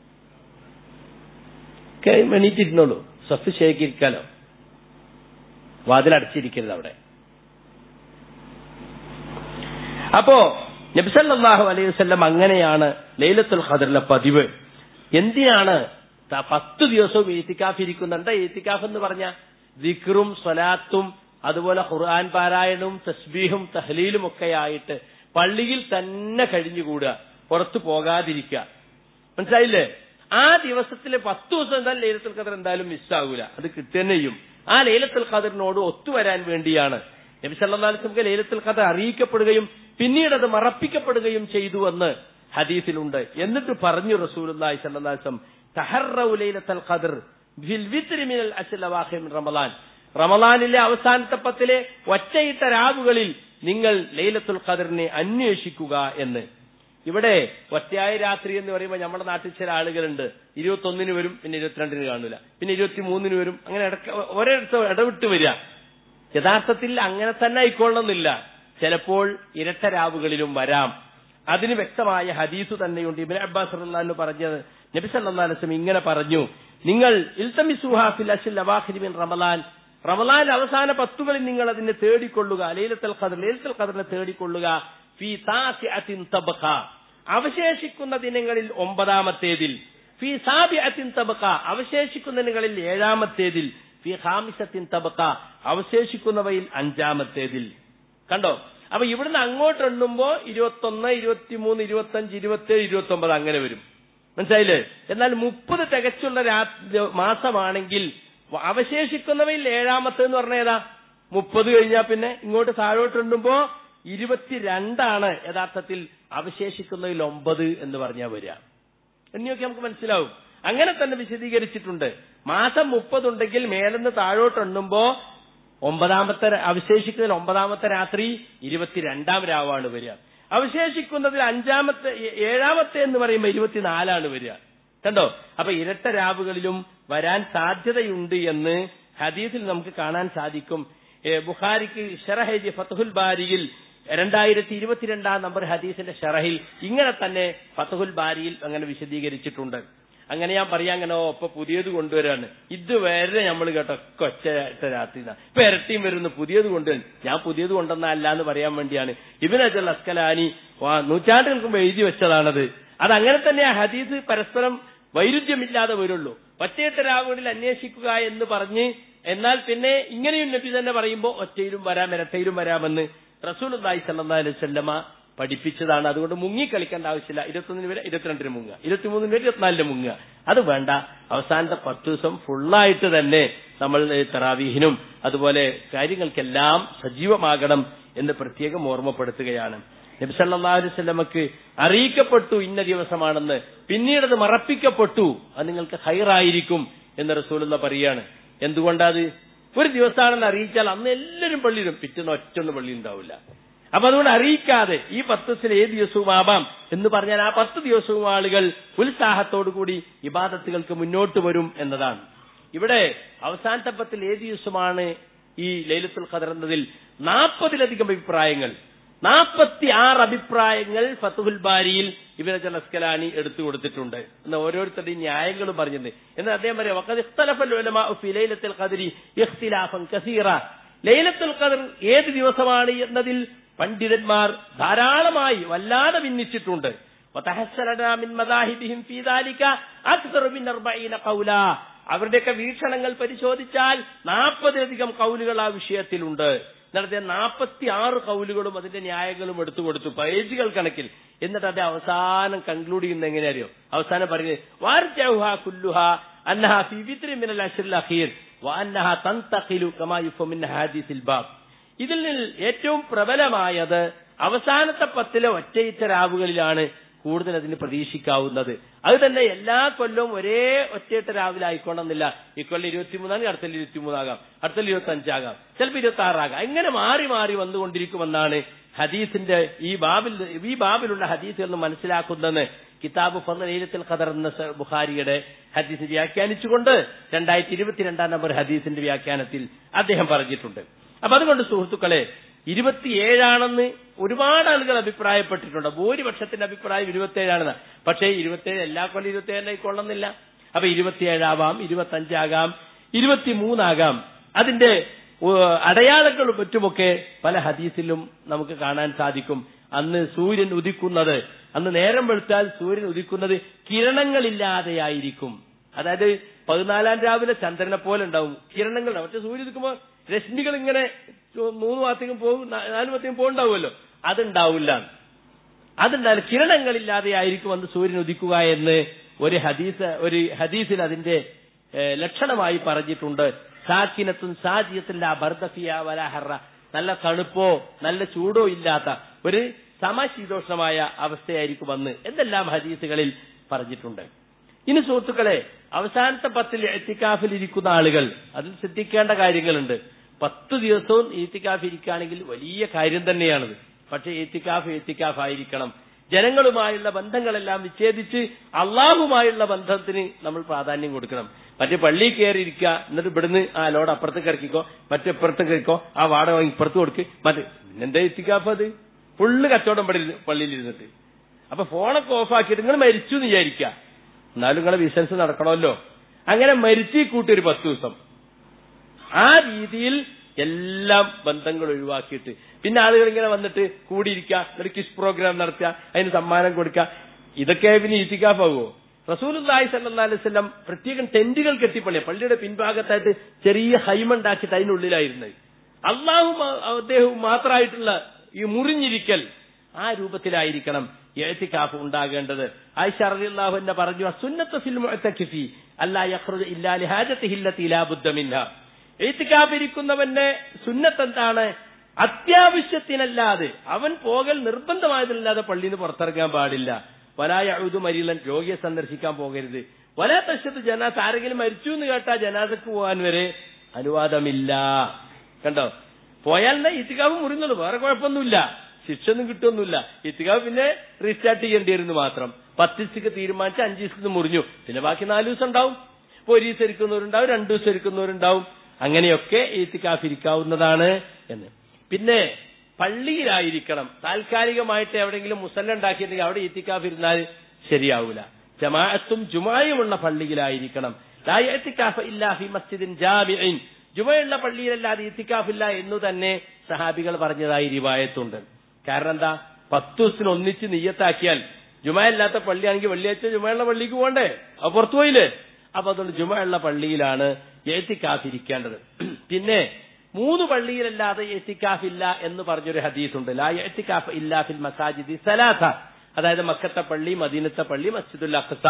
എണീറ്റിരുന്നോളൂ സഫ് ശേഖരിക്കാലോ വാതിൽ അടച്ചിരിക്കരുത് അവിടെ അപ്പോ നബ്സല്ലാഹു അലൈഹി വസല്ലം അങ്ങനെയാണ് ലൈലത്തുൽ ഖദറിലെ പതിവ് എന്തിനാണ് ത- പത്ത് ദിവസവും ഏത്തിക്കാഫ് എന്താ ഏത്തിക്കാഫ് എന്ന് പറഞ്ഞ ദിക്റും സ്വലാത്തും അതുപോലെ ഖുർആൻ പാരായണവും തസ്ബീഹും തഹ്ലീലും ഒക്കെ ആയിട്ട് പള്ളിയിൽ തന്നെ കഴിഞ്ഞുകൂടുക പുറത്തു പോകാതിരിക്കുക മനസ്സിലായില്ലേ ആ ദിവസത്തിലെ പത്ത് ദിവസം എന്തായാലും ലൈലത്തുൽ ഖദർ എന്തായാലും മിസ്സാകൂല അത് കിട്ടുക തന്നെ ചെയ്യും ആ ലൈലത്തുൽ ഖദറിനോട് ഒത്തുവരാൻ വേണ്ടിയാണ് നബി സല്ലല്ലാഹു അലൈഹി വസല്ലം ലൈലത്തുൽ ഖദർ അറിയിക്കപ്പെടുകയും പിന്നീട് അത് മറപ്പിക്കപ്പെടുകയും ചെയ്തു എന്ന് ഹദീസിലുണ്ട് എന്നിട്ട് പറഞ്ഞു റസൂലുള്ളാഹി സ്വല്ലല്ലാഹു അലൈഹി വസല്ലം തഹറൗ ലൈലത്തുൽ ഖദർ ബിൽ വിത്രി മിനൽ അശ്ൽ അവാഖിർ മിൻ റമളാൻ റമളാനിലെ അവസാനത്തെ പത്തിലെ ഒറ്റയിട്ട രാവുകളിൽ നിങ്ങൾ ലൈലത്തുൽ ഖദറിനെ അന്വേഷിക്കുക എന്ന് ഇവിടെ ഒറ്റയായ രാത്രി എന്ന് പറയുമ്പോൾ നമ്മുടെ നാട്ടിൽ ചില ആളുകളുണ്ട് ഇരുപത്തൊന്നിന് വരും പിന്നെ ഇരുപത്തിരണ്ടിന് കാണൂല പിന്നെ ഇരുപത്തിമൂന്നിന് വരും അങ്ങനെ ഇടയ്ക്ക് ഒരിടത്ത് ഇടവിട്ട് വരിക യഥാർത്ഥത്തിൽ അങ്ങനെ തന്നെ ആയിക്കൊള്ളണമെന്നില്ല ചിലപ്പോൾ ഇരട്ട രാവുകളിലും വരാം അതിന് വ്യക്തമായ ഹദീസ് തന്നെയുണ്ട് ഇബിൻ അബ്ബാസ് റഹ്ലാന്ന് പറഞ്ഞത് നബി സല്ലല്ലാഹു അലൈഹി വസല്ലം ഇങ്ങനെ പറഞ്ഞു നിങ്ങൾ ഇൽതമിസുഹാ ഫിൽ അശ്ൽ അവാഖിരി മിൻ റമളാൻ റമളാൻ അവസാന പത്തുകളിൽ നിങ്ങൾ അതിനെ തേടിക്കൊള്ളുക ലൈലത്തുൽ ഖദർ ലൈലത്തുൽ ഖദറിനെ തേടിക്കൊള്ളുക ഫി താസിഅത്തിൻ തബ്ഖ അവശേഷിക്കുന്ന ദിനങ്ങളിൽ ഒമ്പതാമത്തേതിൽ ഫി സാബിഅത്തിൻ തബ്ഖ അവശേഷിക്കുന്ന ദിനങ്ങളിൽ ഏഴാമത്തേതിൽ ഫി ഖാമിസത്തിൻ തബ്ഖ അവശേഷിക്കുന്നവയിൽ അഞ്ചാമത്തേതിൽ കണ്ടോ അപ്പൊ ഇവിടുന്ന് അങ്ങോട്ട് എണ്ണുമ്പോ ഇരുപത്തൊന്ന് ഇരുപത്തിമൂന്ന് ഇരുപത്തഞ്ച് ഇരുപത്തേഴ് ഇരുപത്തി ഒമ്പത് അങ്ങനെ വരും മനസ്സിലായില്ലേ എന്നാൽ മുപ്പത് തികച്ചുള്ള രാ- മാസമാണെങ്കിൽ അവശേഷിക്കുന്നവയിൽ ഏഴാമത്തെ എന്ന് പറഞ്ഞ ഏതാ മുപ്പത് കഴിഞ്ഞാൽ പിന്നെ ഇങ്ങോട്ട് താഴോട്ട് എണ്ണുമ്പോ ഇരുപത്തിരണ്ടാണ് യഥാർത്ഥത്തിൽ അവശേഷിക്കുന്നതിൽ ഒമ്പത് എന്ന് പറഞ്ഞാൽ വരിക എന്നിയൊക്കെ നമുക്ക് മനസ്സിലാവും അങ്ങനെ തന്നെ വിശദീകരിച്ചിട്ടുണ്ട് മാസം മുപ്പതുണ്ടെങ്കിൽ മേലെന്ന് താഴോട്ട് എണ്ണുമ്പോ ഒമ്പതാമത്തെ ര- അവശേഷിക്കുന്നതിൽ ഒമ്പതാമത്തെ രാത്രി ഇരുപത്തിരണ്ടാം രാവാണ് വരിക അവശേഷിക്കുന്നതിൽ അഞ്ചാമത്തെ ഏ- ഏഴാമത്തെ എന്ന് പറയുമ്പോൾ ഇരുപത്തിനാലാണ് വരിക കണ്ടോ അപ്പൊ ഇരട്ട രാവുകളിലും വരാൻ സാധ്യതയുണ്ട് എന്ന് ഹദീസിൽ നമുക്ക് കാണാൻ സാധിക്കും ഏ, ബുഖാരിക്ക് ഷറഹേജി ഫത്തുഹുൽ ബാരിയിൽ രണ്ടായിരത്തി ഇരുപത്തിരണ്ടാം നമ്പർ ഹദീസിന്റെ ഷറഹിൽ ഇങ്ങനെ തന്നെ ഫത്തുഹുൽ ബാരിയിൽ അങ്ങനെ വിശദീകരിച്ചിട്ടുണ്ട് അങ്ങനെ ഞാൻ പറയാൻ അങ്ങനെ ഓ ഇപ്പൊ പുതിയത് കൊണ്ടുവരാണ് ഇതുവരെ നമ്മൾ കേട്ടോ കൊച്ച രാത്രി ഇപ്പൊ ഇരട്ടിയും വരുന്നു പുതിയത് കൊണ്ടുവരും ഞാൻ പുതിയത് കൊണ്ടുവന്നല്ല എന്ന് പറയാൻ വേണ്ടിയാണ് ഇബിനജൽ അസ്കലാനി വാ, നൂറ്റാണ്ടുകൾക്ക് മുമ്പ് എഴുതി വെച്ചതാണത് അത് അങ്ങനെ തന്നെ ആ ഹദീസ് പരസ്പരം വൈരുദ്ധ്യമില്ലാതെ വരുള്ളൂ ഒറ്റയിട്ട രാവുകളിൽ അന്വേഷിക്കുക എന്ന് പറഞ്ഞ് എന്നാൽ പിന്നെ ഇങ്ങനെയും നബി തന്നെ പറയുമ്പോൾ ഒറ്റയിലും വരാം ഇരട്ടയിലും വരാമെന്ന് റസൂൽ സല്ലല്ലാഹു അലൈഹി വസല്ലമ പഠിപ്പിച്ചതാണ് അതുകൊണ്ട് മുങ്ങിക്കളിക്കേണ്ട ആവശ്യമില്ല ഇരുപത്തൊന്നിന് വരെ ഇരുപത്തിരണ്ടിന് മുങ്ങുക ഇരുപത്തിമൂന്നിന് വരെ ഇരുപത്തിനാലിന് മുങ്ങുക അത് വേണ്ട അവസാനത്തെ പത്ത് ദിവസം ഫുള്ളായിട്ട് തന്നെ നമ്മൾ തറാവീഹിനും അതുപോലെ കാര്യങ്ങൾക്കെല്ലാം സജീവമാകണം എന്ന് പ്രത്യേകം ഓർമ്മപ്പെടുത്തുകയാണ് നബി സല്ലല്ലാഹു അലൈഹി വസല്ലമക്ക് അറിയിക്കപ്പെട്ടു ഇന്ന ദിവസമാണെന്ന് പിന്നീട് അത് മറപ്പിക്കപ്പെട്ടു അത് നിങ്ങൾക്ക് ഹൈറായിരിക്കും എന്ന് റസൂലുള്ള പറയാണ് എന്തുകൊണ്ടത് ഒരു ദിവസമാണെന്ന് അറിയിച്ചാൽ അന്ന് എല്ലാവരും പള്ളിയിലും പിറ്റേന്ന് ഒറ്റൊന്ന് പള്ളി ഉണ്ടാവില്ല അപ്പൊ അതുകൊണ്ട് അറിയിക്കാതെ ഈ പത്ത് ദിവസത്തിൽ ഏത് ദിവസവും ആവാം എന്ന് പറഞ്ഞാൽ ആ പത്ത് ദിവസവും ആളുകൾ ഉത്സാഹത്തോടുകൂടി ഇബാദത്തുകൾക്ക് മുന്നോട്ട് വരും എന്നതാണ് ഇവിടെ അവസാനത്തെ പത്തിൽ ഏത് ദിവസമാണ് ഈ ലൈലത്തുൽ ഖദർ എന്നതിൽ നാൽപ്പതിലധികം അഭിപ്രായങ്ങൾ നാൽപ്പത്തി ആറ് അഭിപ്രായങ്ങൾ ഫത്തുഹുൽ ബാരിയിൽ ഇബിൻ അസ്കലാനി എടുത്തു കൊടുത്തിട്ടുണ്ട് എന്ന് ഓരോരുത്തരുടെയും ന്യായങ്ങളും പറഞ്ഞത് എന്നാൽ അദ്ദേഹം പറയാം വഖദ് ഇഖ്തലഫൽ ഉലമാഉ ഫി ലൈലത്തുൽ ഖദ്രി ഇഖ്തിലാഫൻ കസീറ ലൈലത്തുൽ ഖദർ ഏത് ദിവസമാണ് എന്നതിൽ പണ്ഡിതന്മാർ ധാരാളമായി വല്ലാതെ ഭിന്നിച്ചിട്ടുണ്ട് وتحسن لنا من مذاهبهم في ذلك أكثر من أربعين قولا അവരുടെയൊക്കെ വീക്ഷണങ്ങൾ പരിശോധിച്ചാൽ നാൽപ്പതിലധികം കൗലുകൾ ആ വിഷയത്തിലുണ്ട് എന്നിട്ട് നാൽപ്പത്തി ആറ് കൗലുകളും അതിന്റെ ന്യായങ്ങളും എടുത്തു കൊടുത്തു പേജുകൾ കണക്കിൽ എന്നിട്ട് അത് അവസാനം കൺക്ലൂഡ് ചെയ്യുന്ന എങ്ങനെയറിയോ അവസാനം പറയുന്നത് വാർജൗഹ കുല്ലുഹ അന്നഹ ഫി വിത്രി മിനൽ അശ്റിൽ അഖീർ വഅന്നഹ തൻതഖിലു കമാ യുഫു മിൻ ഹദീസിൽ ബാബ് ഇതിൽ നിന്ന് ഏറ്റവും പ്രബലമായത് അവസാനത്തെ പത്തിലെ ഒറ്റയിറ്റ രാവുകളിലാണ് കൂടുതൽ അതിന് പ്രതീക്ഷിക്കാവുന്നത് അത് തന്നെ എല്ലാ കൊല്ലവും ഒരേ ഒറ്റയിട്ട രാവിലെ ആയിക്കോണമെന്നില്ല ഇക്കൊല്ലം ഇരുപത്തിമൂന്നാണ് അടുത്ത ഇരുപത്തിമൂന്നാകാം അടുത്ത ഇരുപത്തി അഞ്ചാകാം ചിലപ്പോൾ ഇരുപത്തി ആറാകാം ഇങ്ങനെ മാറി മാറി വന്നുകൊണ്ടിരിക്കുമെന്നാണ് ഹദീസിന്റെ ഈ ബാബിൽ ഈ ബാബിലുള്ള ഹദീസുകൾ നിന്ന് മനസ്സിലാക്കുന്നതെന്ന് കിതാബ് ഫന്നീലത്തിൽ ഖദർ എന്ന സ- ബുഖാരിയുടെ ഹദീസ് വ്യാഖ്യാനിച്ചുകൊണ്ട് രണ്ടായിരത്തി ഇരുപത്തിരണ്ടാം നമ്പർ ഹദീസിന്റെ വ്യാഖ്യാനത്തിൽ അദ്ദേഹം പറഞ്ഞിട്ടുണ്ട് അപ്പൊ അതുകൊണ്ട് സുഹൃത്തുക്കളെ ഇരുപത്തിയേഴാണെന്ന് ഒരുപാട് ആളുകൾ അഭിപ്രായപ്പെട്ടിട്ടുണ്ട് ഭൂരിപക്ഷത്തിന്റെ അഭിപ്രായം ഇരുപത്തിയേഴാണെന്ന് പക്ഷേ ഇരുപത്തിയേഴ് എല്ലാ കൊല്ലം ഇരുപത്തിയേഴായി കൊള്ളുന്നില്ല അപ്പൊ ഇരുപത്തിയേഴാവാം ഇരുപത്തഞ്ചാകാം ഇരുപത്തിമൂന്നാകാം അതിന്റെ ഏഹ്, അടയാളങ്ങളും മറ്റുമൊക്കെ പല ഹദീസിലും നമുക്ക് കാണാൻ സാധിക്കും അന്ന് സൂര്യൻ ഉദിക്കുന്നത് അന്ന് നേരം വെളുത്താൽ സൂര്യൻ ഉദിക്കുന്നത് കിരണങ്ങളില്ലാതെയായിരിക്കും അതായത് പതിനാലാം രാവിലെ ചന്ദ്രനെ പോലെ ഉണ്ടാവും കിരണങ്ങൾ മറ്റേ സൂര്യൻ ഉദിക്കുമ്പോൾ രശ്മികൾ ഇങ്ങനെ മൂന്ന് ഭാഗത്തേക്കും പോകും നാ- നാല് ഭാഗത്തേക്കും പോകുണ്ടാവുമല്ലോ അതുണ്ടാവില്ല അതുണ്ടായാലും കിരണങ്ങളില്ലാതെയായിരിക്കും അന്ന് സൂര്യൻ ഉദിക്കുക എന്ന് ഒരു ഹദീസ് ഒരു ഹദീസിൽ അതിന്റെ ഏഹ്, ലക്ഷണമായി പറഞ്ഞിട്ടുണ്ട് സാക്കിനത്തും സാജിയത്തില്ല ബർദഫിയ വലാഹറ നല്ല തണുപ്പോ നല്ല ചൂടോ ഇല്ലാത്ത ഒരു സമശീതോഷ്ണമായ അവസ്ഥയായിരിക്കും അന്ന് എന്തെല്ലാം ഹദീസുകളിൽ പറഞ്ഞിട്ടുണ്ട് ഇനി സുഹൃത്തുക്കളെ അവസാനത്തെ പത്തിൽ എത്തിക്കാഫിൽ ഇരിക്കുന്ന ആളുകൾ അതിൽ ശ്രദ്ധിക്കേണ്ട കാര്യങ്ങളുണ്ട് പത്ത് ദിവസവും ഈത്തിക്കാഫ് ഇരിക്കുകയാണെങ്കിൽ വലിയ കാര്യം തന്നെയാണത് പക്ഷെ ഏത്തിക്കാഫ് ഏത്തിക്കാഫ് ആയിരിക്കണം ജനങ്ങളുമായുള്ള ബന്ധങ്ങളെല്ലാം വിച്ഛേദിച്ച് അള്ളാഹുമായുള്ള ബന്ധത്തിന് നമ്മൾ പ്രാധാന്യം കൊടുക്കണം മറ്റേ പള്ളി കയറിയിരിക്കുക എന്നിട്ട് ഇവിടുന്ന് ആ ലോഡ് അപ്പുറത്തേക്ക് ഇറക്കിക്കോ മറ്റേ ഇപ്പുറത്തേക്ക് ഇറക്കോ ആ വാടക വാങ്ങി ഇപ്പുറത്ത് കൊടുക്ക് മറ്റേ പിന്നെന്താ എത്തിക്കാഫ് അത് ഫുള്ള് കച്ചവടം പള്ളി പള്ളിയിൽ ഇരുന്നിട്ട് അപ്പൊ ഫോണൊക്കെ ഓഫാക്കിയിട്ട് നിങ്ങൾ മരിച്ചു എന്ന് വിചാരിക്കുക എന്നാലും നിങ്ങളെ ബിസിനസ് നടക്കണമല്ലോ അങ്ങനെ മരിച്ചു കൂട്ടി ഒരു പത്ത് ദിവസം ആ രീതിയിൽ എല്ലാം ബന്ധങ്ങൾ ഒഴിവാക്കിയിട്ട് പിന്നെ ആളുകൾ ഇങ്ങനെ വന്നിട്ട് കൂടിയിരിക്കുക ഒരു കിസ് പ്രോഗ്രാം നടത്തുക അതിന് സമ്മാനം കൊടുക്കുക ഇതൊക്കെ പിന്നെ ഈത്തിക്കാഫാവോ റസൂലുല്ലാഹി സല്ലല്ലാഹു അലൈഹി വസല്ലം പ്രത്യേകം ടെന്റുകൾ കെട്ടിപ്പള്ളിയ പള്ളിയുടെ പിൻഭാഗത്തായിട്ട് ചെറിയ ഹൈമുണ്ടാക്കിയിട്ട് അതിനുള്ളിലായിരുന്നത് അള്ളാഹും അദ്ദേഹവും മാത്രമായിട്ടുള്ള ഈ മുറിഞ്ഞിരിക്കൽ ആ രൂപത്തിലായിരിക്കണം എഴുത്തിക്കാഫ് ഉണ്ടാകേണ്ടത് ആയിഷ റളിയല്ലാഹു അൻഹ പറഞ്ഞു സുന്നത്ത് ഫിൽ മുഅ്തകിഫി അല്ലാ യഖ്റുജ ഇല്ലാ ലിഹാജതിഹി അല്ലതി ലാ ബുദ്ദ മിൻഹ എഴുത്തിക്കാഫ് ഇരിക്കുന്നവന്റെ സുന്നത്ത് എന്താണ് അത്യാവശ്യത്തിനല്ലാതെ അവൻ പോകൽ നിർബന്ധമായതില്ലാതെ പള്ളിയിൽ നിന്ന് പുറത്തിറങ്ങാൻ പാടില്ല വലായ അഴുതു മരീലൻ രോഗിയെ സന്ദർശിക്കാൻ പോകരുത് വലാ തശത്ത് ജനാസ് ആരെങ്കിലും മരിച്ചു എന്ന് കേട്ടാ ജനാസക്ക് പോകാൻ വരെ അനുവാദമില്ല കണ്ടോ പോയാൽ എന്നാ ഇത്തികാവ് മുറിഞ്ഞുള്ളൂ വേറെ കുഴപ്പമൊന്നുമില്ല ശിക്ഷ ഒന്നും കിട്ടുമൊന്നുമില്ല ഇത്തികാവ് പിന്നെ റീസ്റ്റാർട്ട് ചെയ്യേണ്ടി വരുന്നു മാത്രം പത്ത് ദിവസത്തേക്ക് തീരുമാനിച്ച് അഞ്ച് ദിവസത്തിന് മുറിഞ്ഞു പിന്നെ ബാക്കി നാല് ദിവസം ഉണ്ടാവും ഇപ്പൊ ഒരു ദിവസം ഇരിക്കുന്നവരുണ്ടാവും രണ്ടു ദിവസം ഇരിക്കുന്നവരുണ്ടാവും അങ്ങനെയൊക്കെ ഈത്തിക്കാഫ് ഇരിക്കാവുന്നതാണ് എന്ന് പിന്നെ പള്ളിയിലായിരിക്കണം താൽക്കാലികമായിട്ട് എവിടെയെങ്കിലും മുസല്ല ഉണ്ടാക്കിയിട്ടുണ്ടെങ്കിൽ അവിടെ ഈത്തിക്കാഫ് ഇരുന്നാൽ ശരിയാവൂല ജമാഅത്തും ജുമായുമുള്ള പള്ളിയിലായിരിക്കണം ലാ ഇഅ്തികാഫ ഇല്ലാ ഫി മസ്ജിദിൻ ജാമിഇൻ ജുമയുള്ള പള്ളിയിലല്ലാതെ ഇത്തിക്കാഫില്ല എന്നു തന്നെ സഹാബികൾ പറഞ്ഞതായി റിവായത്തുണ്ട് കാരണം എന്താ പത്ത് ദിവസത്തിന് ഒന്നിച്ച് നീയത്താക്കിയാൽ ജുമയല്ലാത്ത പള്ളിയാണെങ്കിൽ വെള്ളിയാഴ്ച ജുമയുള്ള പള്ളിക്ക് പോകണ്ടേ അപ്പൊ പുറത്തു പോയില്ലേ അപ്പൊ അതുകൊണ്ട് ജുമയുള്ള പള്ളിയിലാണ് എത്തിക്കാഫ് ഇരിക്കേണ്ടത് പിന്നെ മൂന്ന് പള്ളിയിലല്ലാതെ എത്തിക്കാഫ് ഇല്ല എന്ന് പറഞ്ഞൊരു ഹദീസുണ്ട് ലാ എത്തിക്കാഫ് ഇല്ലാ ഫിൽ മസാജിദി സലാസ അതായത് മക്കത്തെ പള്ളി മദീനത്തെ പള്ളി മസ്ജിദുൽ അഖ്സ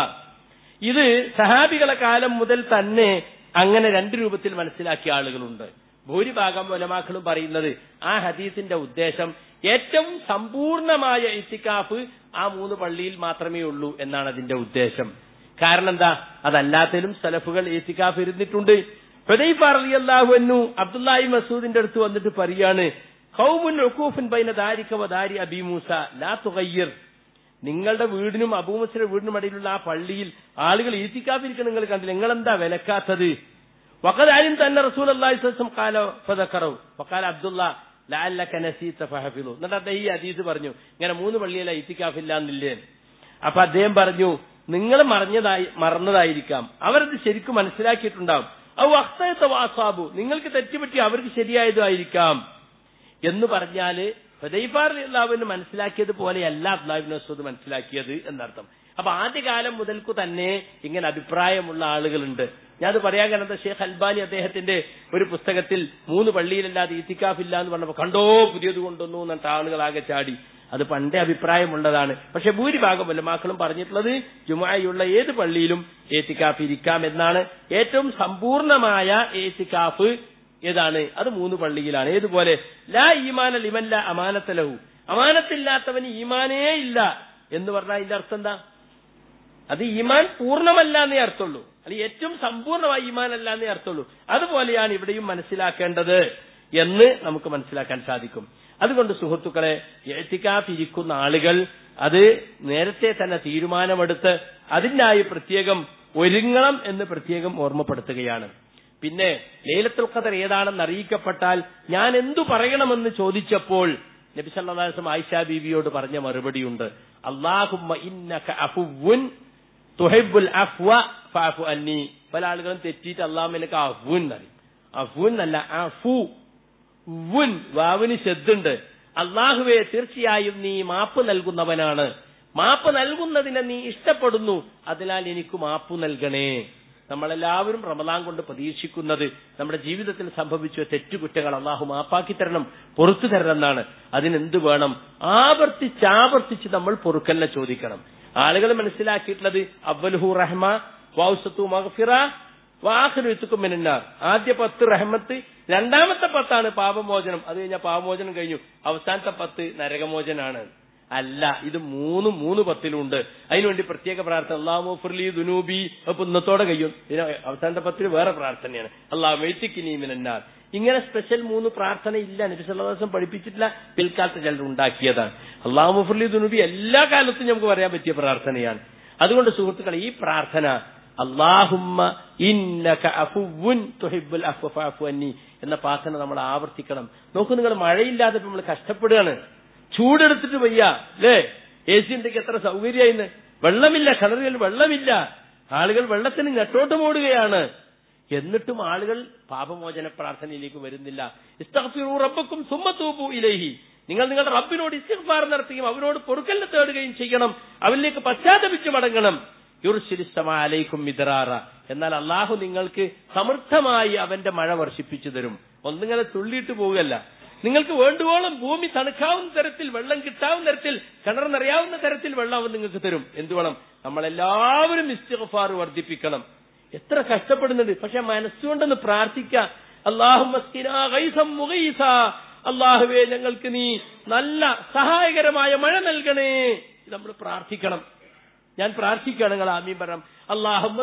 ഇത് സഹാബികളെ കാലം മുതൽ തന്നെ അങ്ങനെ രണ്ട് രൂപത്തിൽ മനസ്സിലാക്കിയ ആളുകളുണ്ട് ഭൂരിഭാഗം ഒലമാക്കളും പറയുന്നത് ആ ഹദീസിന്റെ ഉദ്ദേശം ഏറ്റവും സമ്പൂർണമായ ഇത്തിക്കാഫ് ആ മൂന്ന് പള്ളിയിൽ മാത്രമേ ഉള്ളൂ എന്നാണ് അതിന്റെ ഉദ്ദേശം കാരണം എന്താ അതല്ലാത്തതിലും സലഫുകൾ ഇത്തിക്കാഫ് ഇരുന്നിട്ടുണ്ട് ഹുദൈഫാറിയല്ലാഹുവന്നു അബ്ദുല്ലാഹി മസൂദിന്റെ അടുത്ത് വന്നിട്ട് പറയാണ് ഖൗമുൻ ഉഖൂഫുൻ ബൈന ദാരിക വദാരി അബി മൂസ ലാ തുഗയ്യിർ നിങ്ങളുടെ വീടിനും അബൂമസിന്റെ വീടിനും ഇടയിലുള്ള ആ പള്ളിയിൽ ആളുകൾ ഈത്തിക്കാതിരിക്കുന്ന നിങ്ങൾ കണ്ടില്ല നിങ്ങൾ എന്താ വിലക്കാത്തത് വക്കതാരും തന്നെ റസൂൽ അള്ളാഹിം കാലോ ഫതക്കറവ് വക്കാല അബ്ദുള്ള ലാലക്ക നസീത്ത ഫഹഫിലു എന്നിട്ട് അദ്ദേഹം ഈ അദീസ് പറഞ്ഞു ഇങ്ങനെ മൂന്ന് പള്ളിയിലെ ഈത്തിക്കാഫില്ല എന്നില്ലേ അപ്പൊ അദ്ദേഹം പറഞ്ഞു നിങ്ങൾ മറഞ്ഞതായി മറന്നതായിരിക്കാം അവരത് ശരിക്കും മനസ്സിലാക്കിയിട്ടുണ്ടാവും ഔ അക്തയത്തെ വാസാബു നിങ്ങൾക്ക് തെറ്റുപറ്റി അവർക്ക് ശരിയായതായിരിക്കാം എന്ന് പറഞ്ഞാല് ഹുദൈഫാറിന് മനസ്സിലാക്കിയത് പോലെയല്ല അബ്ദുല്ലാഹിബിൻ മസൂദ് മനസ്സിലാക്കിയത് എന്നർത്ഥം അപ്പൊ ആദ്യകാലം മുതൽക്കു തന്നെ ഇങ്ങനെ അഭിപ്രായമുള്ള ആളുകളുണ്ട് ഞാനത് പറയാൻ കാരണം ഷേഖ് അൽബാനി അദ്ദേഹത്തിന്റെ ഒരു പുസ്തകത്തിൽ മൂന്ന് പള്ളിയിലല്ലാതെ ഈത്തിക്കാഫില്ല എന്ന് പറഞ്ഞപ്പോ കണ്ടോ പുതിയത് കൊണ്ടുവന്നു എന്നിട്ട് ആളുകളാകെ ചാടി അത് പണ്ടേ അഭിപ്രായമുള്ളതാണ് പക്ഷെ ഭൂരിഭാഗം വല്ലമാക്കളും പറഞ്ഞിട്ടുള്ളത് ജുമായുള്ള ഏത് പള്ളിയിലും ഏത്തിക്കാഫ് ഇരിക്കാം എന്നാണ് ഏറ്റവും സമ്പൂർണമായ ഏത്തിക്കാഫ് ഏതാണ് അത് മൂന്ന് പള്ളിയിലാണ് ഏതുപോലെ ലാ ഈമാന ലിമല്ല അമാനത്തലഹു അമാനത്തില്ലാത്തവന് ഈമാനേ ഇല്ല എന്ന് പറഞ്ഞാൽ അതിന്റെ അർത്ഥം എന്താ അത് ഈമാൻ പൂർണ്ണമല്ല എന്നേ അർത്ഥമുള്ളൂ അല്ലെ ഏറ്റവും സമ്പൂർണ്ണമായ ഈമാൻ അല്ല എന്നേ അർത്ഥമുള്ളൂ അതുപോലെയാണ് ഇവിടെയും മനസ്സിലാക്കേണ്ടത് എന്ന് നമുക്ക് മനസ്സിലാക്കാൻ സാധിക്കും അതുകൊണ്ട് സുഹൃത്തുക്കളെ എഴുത്തിക്കാത്തിരിക്കുന്ന ആളുകൾ അത് നേരത്തെ തന്നെ തീരുമാനമെടുത്ത് അതിനായി പ്രത്യേകം ഒരുങ്ങണം എന്ന് പ്രത്യേകം ഓർമ്മപ്പെടുത്തുകയാണ് പിന്നെ ലൈലത്തുൽ ഖദർ ഏതാണെന്ന് അറിയിക്കപ്പെട്ടാൽ ഞാൻ എന്തു പറയണമെന്ന് ചോദിച്ചപ്പോൾ നബി സല്ലല്ലാഹു അലൈഹി വസല്ലം ആയിഷ ബീവിയോട് പറഞ്ഞ മറുപടിയുണ്ട് അല്ലാഹുമ്മ ഇന്നക അഫുവുൻ തുഹിബ്ബുൽ അഫ്വ ഫഅഫു അന്നി പല ആളുകളും തെറ്റിയിട്ട് അള്ളാഹു എനിക്ക് അഫുൻ എന്നറിയും അഫുൻ അല്ല അഫു വുൻ വാവിന് ശബ്ദുണ്ട് അള്ളാഹുവെ തീർച്ചയായും നീ മാപ്പ് നൽകുന്നവനാണ് മാപ്പ് നൽകുന്നതിനെ നീ ഇഷ്ടപ്പെടുന്നു അതിനാൽ എനിക്ക് മാപ്പ് നൽകണേ നമ്മളെല്ലാവരും റമദാൻ കൊണ്ട് പ്രതീക്ഷിക്കുന്നത് നമ്മുടെ ജീവിതത്തിൽ സംഭവിച്ച തെറ്റുകുറ്റങ്ങൾ അള്ളാഹു മാപ്പാക്കി തരണം പൊറത്തു തരണം എന്നാണ് അതിനെന്ത് വേണം ആവർത്തിച്ചാവർത്തിച്ച് നമ്മൾ പൊറുക്കലിനെ ചോദിക്കണം ആളുകൾ മനസ്സിലാക്കിയിട്ടുള്ളത് അവൽഹു റഹ്മ വൗസത്തു മഹഫിറ വാഹനത്തുക്കും മിനന്നാർ ആദ്യ പത്ത് റഹ്മത്ത് രണ്ടാമത്തെ പത്താണ് പാപമോചനം അത് കഴിഞ്ഞാൽ പാപമോചനം കഴിഞ്ഞു അവസാനത്തെ പത്ത് നരകമോചനാണ് അല്ല ഇത് മൂന്ന് മൂന്ന് പത്തിലുണ്ട് അതിനുവേണ്ടി പ്രത്യേക പ്രാർത്ഥന അള്ളാഹു ഫുർലി ദുനൂബി അപ്പൊ ഇന്നത്തോടെ കഴിയും ഇതിന് അവസാനത്തെ പത്തിൽ വേറെ പ്രാർത്ഥനയാണ് അള്ളാഹു മെയ്ത്തിക്കിനി മിനന്നാർ ഇങ്ങനെ സ്പെഷ്യൽ മൂന്ന് പ്രാർത്ഥന ഇല്ല നബി സല്ലാസം പഠിപ്പിച്ചിട്ടില്ല പിൽക്കാലത്ത് ചിലർ ഉണ്ടാക്കിയതാണ് അള്ളാഹു മുഫർലി ദുനൂബി എല്ലാ കാലത്തും നമുക്ക് പറയാൻ പറ്റിയ പ്രാർത്ഥനയാണ് അതുകൊണ്ട് സുഹൃത്തുക്കളെ ഈ പ്രാർത്ഥന അള്ളാഹുമ്മ ഇന്നക അഫുവുൻ തുഹിബ്ബുൽ അഫ്വ ഫഅഫു അന്നി എന്ന പ്രാർത്ഥന നമ്മൾ ആവർത്തിക്കണം നോക്കൂ നിങ്ങൾ മഴയില്ലാതെ നമ്മൾ കഷ്ടപ്പെടുകയാണ് ചൂടെടുത്തിട്ട് വയ്യ അല്ലേ എ സി ഉണ്ടെങ്കിൽ എത്ര സൗകര്യമായിന്ന് വെള്ളമില്ല കിണറുകളിൽ വെള്ളമില്ല ആളുകൾ വെള്ളത്തിന് ഞെട്ടോട്ട് ഓടുകയാണ് എന്നിട്ടും ആളുകൾ പാപമോചന പ്രാർത്ഥനയിലേക്ക് വരുന്നില്ല ഇസ്തഗ്ഫിറു റബ്ബക്കും സുമ്മ തൂബു ഇലൈഹി നിങ്ങൾ നിങ്ങളുടെ റബ്ബിനോട് ഇസ്തിഗ്ഫാർ നടത്തുകയും അവനോട് പൊറുക്കലിനെ തേടുകയും ചെയ്യണം അവനിലേക്ക് പശ്ചാത്തപിച്ച് മടങ്ങണം യുർസിലിസ്തമാലൈക്കും മിതറാറ എന്നാൽ അള്ളാഹു നിങ്ങൾക്ക് സമൃദ്ധമായി അവന്റെ മഴ വർഷിപ്പിച്ചു തരും ഒന്നിങ്ങനെ തുള്ളിയിട്ട് പോവുകയല്ല നിങ്ങൾക്ക് വേണ്ടുവോളം ഭൂമി തണുക്കാവുന്ന തരത്തിൽ വെള്ളം കിട്ടാവുന്ന തരത്തിൽ കിണർ നിറയാവുന്ന തരത്തിൽ വെള്ളം അവൻ നിങ്ങൾക്ക് തരും എന്ത് വേണം നമ്മളെല്ലാവരും ഇസ്തിഗ്ഫാർ വർദ്ധിപ്പിക്കണം എത്ര കഷ്ടപ്പെടുന്നുണ്ട് പക്ഷെ മനസ്സുകൊണ്ടൊന്ന് പ്രാർത്ഥിക്കാം അള്ളാഹു അള്ളാഹുവേ ഞങ്ങൾക്ക് നീ നല്ല സഹായകരമായ മഴ നൽകണേ നമ്മൾ പ്രാർത്ഥിക്കണം ഞാൻ പ്രാർത്ഥിക്കുകയാണ് നിങ്ങൾ ആമീൻ പറയാം അള്ളാഹു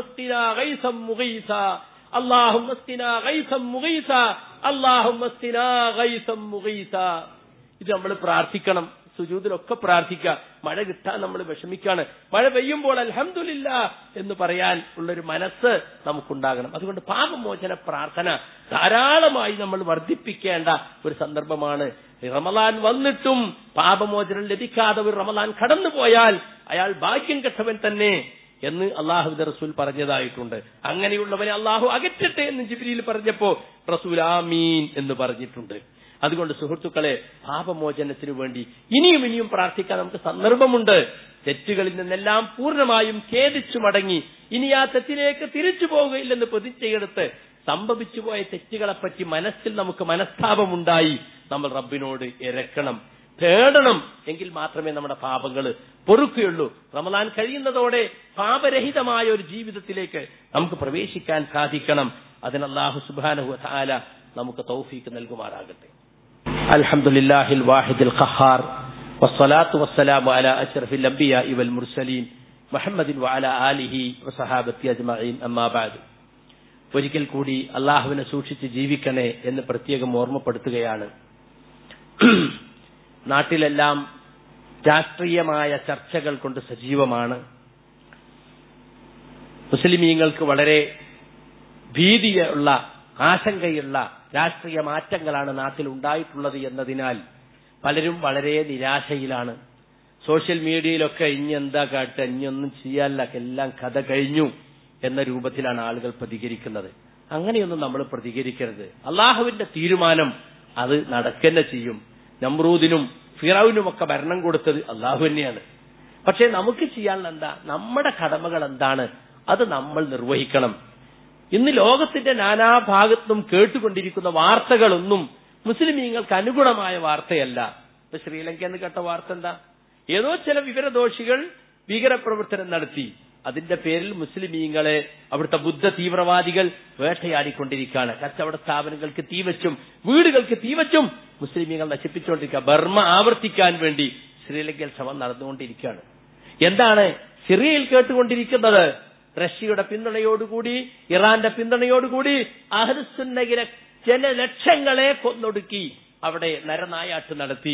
ഇത് നമ്മൾ പ്രാർത്ഥിക്കണം സുജൂദിലൊക്കെ പ്രാർത്ഥിക്കുക മഴ കിട്ടാൻ നമ്മൾ വിഷമിക്കാണ് മഴ പെയ്യുമ്പോൾ അൽഹംദുലില്ല എന്ന് പറയാൻ ഉള്ളൊരു മനസ്സ് നമുക്കുണ്ടാകണം അതുകൊണ്ട് പാപമോചന പ്രാർത്ഥന ധാരാളമായി നമ്മൾ വർദ്ധിപ്പിക്കേണ്ട ഒരു സന്ദർഭമാണ് റമലാൻ വന്നിട്ടും പാപമോചനം ലഭിക്കാതെ ഒരു റമലാൻ കടന്നുപോയാൽ അയാൾ ഭാഗ്യം കെട്ടവൻ തന്നെ എന്ന് അള്ളാഹുദ റസൂൽ പറഞ്ഞതായിട്ടുണ്ട് അങ്ങനെയുള്ളവനെ അള്ളാഹു അകറ്റട്ടെ എന്ന് ജിബ്രിയിൽ പറഞ്ഞപ്പോ റസൂൽ ആമീൻ എന്ന് പറഞ്ഞിട്ടുണ്ട് അതുകൊണ്ട് സുഹൃത്തുക്കളെ പാപമോചനത്തിനു വേണ്ടി ഇനിയും ഇനിയും പ്രാർത്ഥിക്കാൻ നമുക്ക് സന്ദർഭമുണ്ട് തെറ്റുകളിൽ നിന്നെല്ലാം പൂർണ്ണമായും ഖേദിച്ചു മടങ്ങി ഇനി ആ തെറ്റിലേക്ക് തിരിച്ചു പോവുകയില്ലെന്ന് പ്രതിജ്ഞയെടുത്ത് സംഭവിച്ചു പോയ തെറ്റുകളെപ്പറ്റി മനസ്സിൽ നമുക്ക് മനസ്താപമുണ്ടായി നമ്മൾ റബ്ബിനോട് ഇരക്കണം തേടണം എങ്കിൽ മാത്രമേ നമ്മുടെ പാപങ്ങൾ പൊറുക്കുകയുള്ളൂ റമദാൻ കഴിയുന്നതോടെ പാപരഹിതമായ ഒരു ജീവിതത്തിലേക്ക് നമുക്ക് പ്രവേശിക്കാൻ സാധിക്കണം അതിന് അള്ളാഹു സുബാനഹു താല നമുക്ക് തൗഫീക്ക് നൽകുമാറാകട്ടെ അൽഹംദുലില്ലാഹിൽ വാഹിദിൽ ഖഹാർ والصلاة والسلام على أشرف الأنبياء والمرسلين محمد وعلى آله وصحابته أجمعين أما بعد ഒരിക്കൽ കൂടി അള്ളാഹുവിനെ സൂക്ഷിച്ച് ജീവിക്കണേ എന്ന് പ്രത്യേകം ഓർമ്മപ്പെടുത്തുകയാണ് നാട്ടിലെല്ലാം രാഷ്ട്രീയമായ ചർച്ചകൾ കൊണ്ട് സജീവമാണ് മുസ്ലിമീങ്ങൾക്ക് വളരെ ഭീതിയുള്ള ആശങ്കയുള്ള രാഷ്ട്രീയ മാറ്റങ്ങളാണ് നാട്ടിൽ ഉണ്ടായിട്ടുള്ളത് എന്നതിനാൽ പലരും വളരെ നിരാശയിലാണ് സോഷ്യൽ മീഡിയയിലൊക്കെ ഇനി എന്താ കാട്ട ഇനിയൊന്നും ചെയ്യാനില്ല എല്ലാം കഥ കഴിഞ്ഞു എന്ന രൂപത്തിലാണ് ആളുകൾ പ്രതികരിക്കുന്നത് അങ്ങനെയൊന്നും നമ്മൾ പ്രതികരിക്കരുത് അള്ളാഹുവിന്റെ തീരുമാനം അത് നടക്കന്നെ ചെയ്യും നമ്രൂദിനും ഫിറൌനുമൊക്കെ ഭരണം കൊടുത്തത് അള്ളാഹു തന്നെയാണ് പക്ഷെ നമുക്ക് ചെയ്യാനുള്ള എന്താ നമ്മുടെ കടമകൾ എന്താണ് അത് നമ്മൾ നിർവഹിക്കണം ഇന്ന് ലോകത്തിന്റെ നാനാഭാഗത്തും കേട്ടുകൊണ്ടിരിക്കുന്ന വാർത്തകളൊന്നും മുസ്ലിമീങ്ങൾക്ക് അനുഗുണമായ വാർത്തയല്ല ഇപ്പൊ ശ്രീലങ്ക എന്ന് കേട്ട വാർത്ത എന്താ ഏതോ ചില വിവരദോഷികൾ ഭീകരപ്രവർത്തനം നടത്തി അതിന്റെ പേരിൽ മുസ്ലിമീങ്ങളെ അവിടുത്തെ ബുദ്ധ തീവ്രവാദികൾ വേട്ടയാടിക്കൊണ്ടിരിക്കുകയാണ് കച്ചവട സ്ഥാപനങ്ങൾക്ക് തീവച്ചും വീടുകൾക്ക് തീവച്ചും മുസ്ലിമീങ്ങൾ നശിപ്പിച്ചുകൊണ്ടിരിക്കുക ബർമ്മ ആവർത്തിക്കാൻ വേണ്ടി ശ്രീലങ്കയിൽ ശ്രമം നടന്നുകൊണ്ടിരിക്കുകയാണ് എന്താണ് സിറിയയിൽ കേട്ടുകൊണ്ടിരിക്കുന്നത് റഷ്യയുടെ പിന്തുണയോടുകൂടി ഇറാന്റെ പിന്തുണയോടുകൂടി അഹ്ലുസുന്നയിലെ ജനലക്ഷങ്ങളെ കൊന്നൊടുക്കി അവിടെ നരനായാട്ട് നടത്തി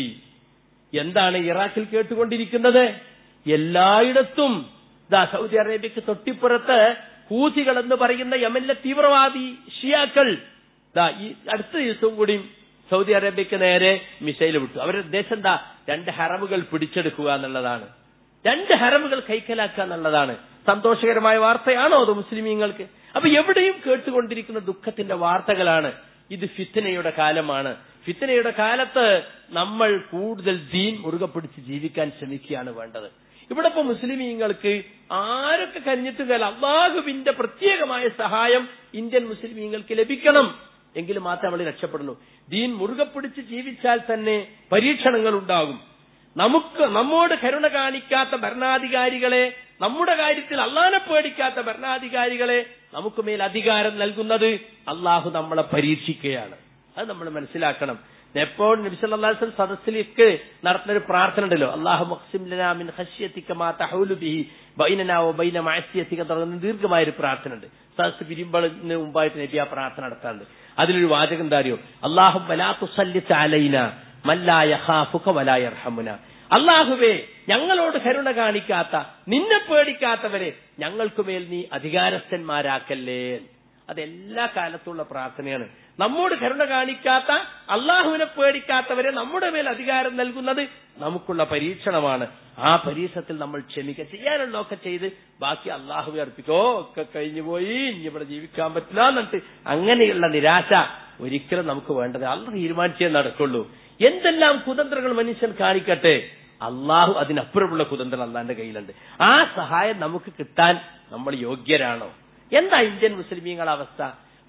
എന്താണ് ഇറാഖിൽ കേട്ടുകൊണ്ടിരിക്കുന്നത് എല്ലായിടത്തും ദാ സൗദി അറേബ്യക്ക് തൊട്ടിപ്പുറത്ത് ഹൂസികൾ എന്ന് പറയുന്ന യമനിലെ തീവ്രവാദി ഷിയാക്കൾ ദാ ഈ അടുത്ത ദിവസവും കൂടി സൗദി അറേബ്യക്ക് നേരെ മിസൈൽ വിട്ടു അവരുടെ ഉദ്ദേശം എന്താ രണ്ട് ഹറമുകൾ പിടിച്ചെടുക്കുക എന്നുള്ളതാണ് രണ്ട് ഹറമുകൾ കൈക്കലാക്കുക എന്നുള്ളതാണ് സന്തോഷകരമായ വാർത്തയാണോ അത് മുസ്ലിമീങ്ങൾക്ക് അപ്പൊ എവിടെയും കേട്ടുകൊണ്ടിരിക്കുന്ന ദുഃഖത്തിന്റെ വാർത്തകളാണ് ഇത് ഫിത്തനയുടെ കാലമാണ് ഫിത്തനയുടെ കാലത്ത് നമ്മൾ കൂടുതൽ ദീൻ മുറുകെ പിടിച്ച് ജീവിക്കാൻ ശ്രമിക്കുകയാണ് വേണ്ടത് ഇവിടെ ഇപ്പൊ മുസ്ലിമീങ്ങൾക്ക് ആരൊക്കെ കഞ്ഞിട്ടുകൽ അള്ളാഹുവിന്റെ പ്രത്യേകമായ സഹായം ഇന്ത്യൻ മുസ്ലിമീങ്ങൾക്ക് ലഭിക്കണം എങ്കിൽ മാത്രമേ നമ്മൾ രക്ഷപ്പെടുള്ളൂ ദീൻ മുറുകെ പിടിച്ച് ജീവിച്ചാൽ തന്നെ പരീക്ഷണങ്ങൾ ഉണ്ടാകും നമുക്ക് നമ്മോട് കരുണ കാണിക്കാത്ത ഭരണാധികാരികളെ നമ്മുടെ കാര്യത്തിൽ അള്ളാനെ പേടിക്കാത്ത ഭരണാധികാരികളെ നമുക്ക് മേൽ അധികാരം നൽകുന്നത് അള്ളാഹു നമ്മളെ പരീക്ഷിക്കുകയാണ് അത് നമ്മൾ മനസ്സിലാക്കണം എപ്പോൾ നബിസല്ലാസ്വൽ സദസ്സിലേക്ക് നടത്തുന്ന ഒരു പ്രാർത്ഥന ഉണ്ടല്ലോ അള്ളാഹു മഖ്സിമിൻ ഹഷ്യത്തിക്കമാ തഹൗലു ബിഹി ബൈനനാവോ ബൈന മാസ്യത്തിക്ക തുടങ്ങുന്ന ദീർഘമായ ഒരു പ്രാർത്ഥന ഉണ്ട് സദസ് പിരിമ്പളിന് മുമ്പായിട്ട് നബി ആ പ്രാർത്ഥന നടത്താറുണ്ട് അതിലൊരു വാചകം എന്താ അറിയോ അള്ളാഹു വലാത്തുസല്ലിത്ത് അലൈന മല്ലായ ഹാഫുക വലായർഹമുന അള്ളാഹുവേ ഞങ്ങളോട് കരുണ കാണിക്കാത്ത നിന്നെ പേടിക്കാത്തവരെ ഞങ്ങൾക്കുമേൽ നീ അധികാരസ്ഥന്മാരാക്കല്ലേ അത് എല്ലാ കാലത്തുള്ള പ്രാർത്ഥനയാണ് നമ്മോട് കരുണ കാണിക്കാത്ത അള്ളാഹുവിനെ പേടിക്കാത്തവരെ നമ്മുടെ മേൽ അധികാരം നൽകുന്നത് നമുക്കുള്ള പരീക്ഷണമാണ് ആ പരീക്ഷണത്തിൽ നമ്മൾ ക്ഷമിക്കുക ചെയ്യാനുള്ളതൊക്കെ ചെയ്ത് ബാക്കി അള്ളാഹുവെ അർപ്പിക്കോ ഒക്കെ കഴിഞ്ഞു പോയി ഇനി ഇവിടെ ജീവിക്കാൻ പറ്റില്ല എന്നിട്ട് അങ്ങനെയുള്ള നിരാശ ഒരിക്കലും നമുക്ക് വേണ്ടത് അള്ള തീരുമാനിച്ചേ നടക്കുള്ളൂ എന്തെല്ലാം കുതന്ത്രങ്ങൾ മനുഷ്യൻ കാണിക്കട്ടെ അള്ളാഹു അതിനപ്പുറമുള്ള കുതന്ത്രം അള്ളാന്റെ കയ്യിലുണ്ട് ആ സഹായം നമുക്ക് കിട്ടാൻ നമ്മൾ യോഗ്യരാണോ എന്താ ഇന്ത്യൻ മുസ്ലിമീങ്ങളുടെ അവസ്ഥ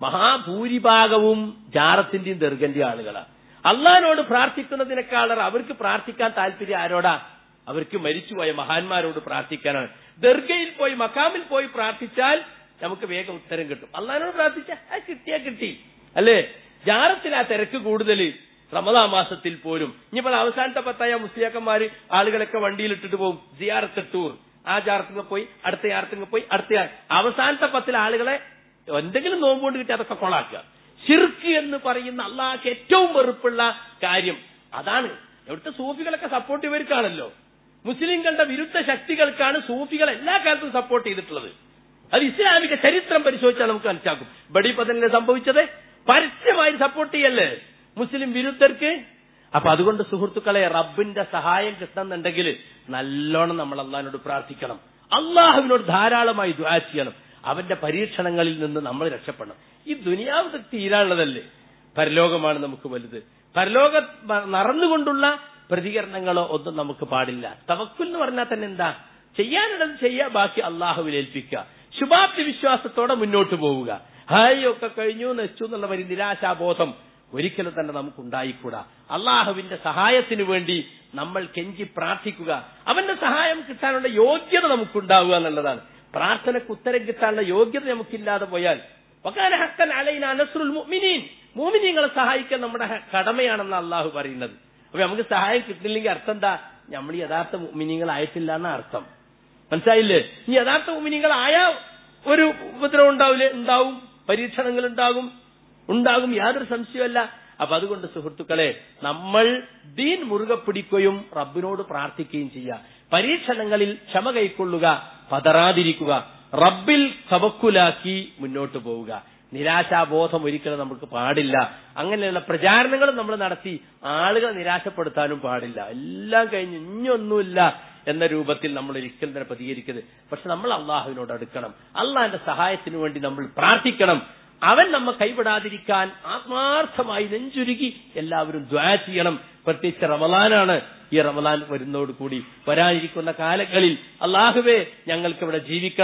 മഹാഭൂരിഭാഗവും ജാറത്തിന്റെയും ദർഗന്റെയും ആളുകളാണ് അള്ളഹാനോട് പ്രാർത്ഥിക്കുന്നതിനേക്കാളർ അവർക്ക് പ്രാർത്ഥിക്കാൻ താല്പര്യം ആരോടാ അവർക്ക് മരിച്ചുപോയ മഹാന്മാരോട് പ്രാർത്ഥിക്കാനാണ് ദർഗയിൽ പോയി മക്കാമിൽ പോയി പ്രാർത്ഥിച്ചാൽ നമുക്ക് വേഗം ഉത്തരം കിട്ടും അള്ളഹാനോട് പ്രാർത്ഥിച്ചാൽ അത് കിട്ടിയാ കിട്ടി അല്ലേ ജാറത്തിൽ ആ തിരക്ക് കൂടുതൽ റമദാ മാസത്തിൽ പോലും ഇനിയിപ്പോൾ അവസാനത്തെ പത്തായ മുസ്ലിയാക്കന്മാര് ആളുകളൊക്കെ വണ്ടിയിലിട്ടിട്ട് പോകും സിയാറത്ത് ടൂർ ആ ജാറത്തിങ്ങ പോയി അടുത്ത ജാറത്തിങ്ങ പോയി അടുത്ത അവസാനത്തെ പത്തിൽ ആളുകളെ എന്തെങ്കിലും നോമ്പുകൊണ്ട് കിട്ടി അതൊക്കെ കൊളാക്കുക ഷിർക്ക് എന്ന് പറയുന്ന അള്ളാഹ്ക്ക് ഏറ്റവും വെറുപ്പുള്ള കാര്യം അതാണ് ഇവിടുത്തെ സൂഫികളൊക്കെ സപ്പോർട്ട് ഇവർക്കാണല്ലോ മുസ്ലിങ്ങളുടെ വിരുദ്ധ ശക്തികൾക്കാണ് സൂഫികൾ എല്ലാ കാലത്തും സപ്പോർട്ട് ചെയ്തിട്ടുള്ളത് അത് ഇസ്ലാമിക ചരിത്രം പരിശോധിച്ചാൽ നമുക്ക് മനസ്സിലാക്കും ബഡി പതനിലെ സംഭവിച്ചത് പരസ്യമായി സപ്പോർട്ട് ചെയ്യല്ലേ മുസ്ലിം വിരുദ്ധർക്ക് അപ്പൊ അതുകൊണ്ട് സുഹൃത്തുക്കളെ റബ്ബിന്റെ സഹായം കിട്ടുന്നുണ്ടെങ്കിൽ നല്ലോണം നമ്മൾ അള്ളഹാനോട് പ്രാർത്ഥിക്കണം അള്ളാഹുവിനോട് ധാരാളമായി ദ്വാ ചെയ്യണം അവന്റെ പരീക്ഷണങ്ങളിൽ നിന്ന് നമ്മൾ രക്ഷപ്പെടണം ഈ ദുനിയാവ് തീരാനുള്ളതല്ലേ പരലോകമാണ് നമുക്ക് വലുത് പരലോക നടന്നുകൊണ്ടുള്ള പ്രതികരണങ്ങളോ ഒന്നും നമുക്ക് പാടില്ല തവക്കുൽ എന്ന് പറഞ്ഞാൽ തന്നെ എന്താ ചെയ്യാനുള്ളത് ചെയ്യുക ബാക്കി അള്ളാഹുവിൽ ഏൽപ്പിക്കുക ശുഭാപ്തി വിശ്വാസത്തോടെ മുന്നോട്ട് പോവുക ഹായ് ഒക്കെ കഴിഞ്ഞു നശിച്ചു എന്നുള്ള ഒരു നിരാശാബോധം ഒരിക്കലും തന്നെ നമുക്ക് ഉണ്ടായിക്കൂടാ അള്ളാഹുവിന്റെ സഹായത്തിനു വേണ്ടി നമ്മൾ കെഞ്ചി പ്രാർത്ഥിക്കുക അവന്റെ സഹായം കിട്ടാനുള്ള യോഗ്യത നമുക്കുണ്ടാവുക എന്നുള്ളതാണ് പ്രാർത്ഥനയ്ക്ക് ഉത്തരം കിട്ടാനുള്ള യോഗ്യത നമുക്കില്ലാതെ പോയാൽ ഹക്കൻ അലൈന നസ്രുൽ മുഅ്മിനീൻ മോമിനിയങ്ങളെ സഹായിക്കാൻ നമ്മുടെ കടമയാണെന്ന് അള്ളാഹു പറയുന്നത് അപ്പൊ നമുക്ക് സഹായം കിട്ടില്ലെങ്കിൽ അർത്ഥം എന്താ നമ്മൾ യഥാർത്ഥ മുഅ്മിനീങ്ങളായിട്ടില്ല എന്ന അർത്ഥം മനസ്സിലായില്ലേ ഈ യഥാർത്ഥ മുഅ്മിനീങ്ങളായ ഒരു ഉപദ്രവം ഉണ്ടാവില്ലേ ഉണ്ടാവും പരീക്ഷണങ്ങൾ ഉണ്ടാകും ഉണ്ടാകും യാതൊരു സംശയമല്ല അപ്പൊ അതുകൊണ്ട് സുഹൃത്തുക്കളെ നമ്മൾ ദീൻ മുറുകെ പിടിക്കുകയും റബ്ബിനോട് പ്രാർത്ഥിക്കുകയും ചെയ്യുക പരീക്ഷണങ്ങളിൽ ക്ഷമ കൈക്കൊള്ളുക പതറാതിരിക്കുക റബ്ബിൽ തവക്കുലാക്കി മുന്നോട്ട് പോവുക നിരാശാബോധം ഒരിക്കലും നമുക്ക് പാടില്ല അങ്ങനെയുള്ള പ്രചാരണങ്ങളും നമ്മൾ നടത്തി ആളുകളെ നിരാശപ്പെടുത്താനും പാടില്ല എല്ലാം കഴിഞ്ഞ് ഇനിയൊന്നുമില്ല എന്ന രൂപത്തിൽ നമ്മൾ ഒരിക്കലും തന്നെ പ്രതികരിക്കരുത് പക്ഷെ നമ്മൾ അള്ളാഹുവിനോട് അടുക്കണം അള്ളാഹിന്റെ സഹായത്തിനു വേണ്ടി നമ്മൾ പ്രാർത്ഥിക്കണം അവൻ നമ്മെ കൈവിടാതിരിക്കാൻ ആത്മാർത്ഥമായി നെഞ്ചുരുകി എല്ലാവരും ദ്വാ ചെയ്യണം പ്രത്യേകിച്ച് റമലാനാണ് ഈ റമലാൻ വരുന്നതോടുകൂടി വരാനിരിക്കുന്ന കാലങ്ങളിൽ അള്ളാഹുവേ ഞങ്ങൾക്ക് ഇവിടെ ജീവിക്കണം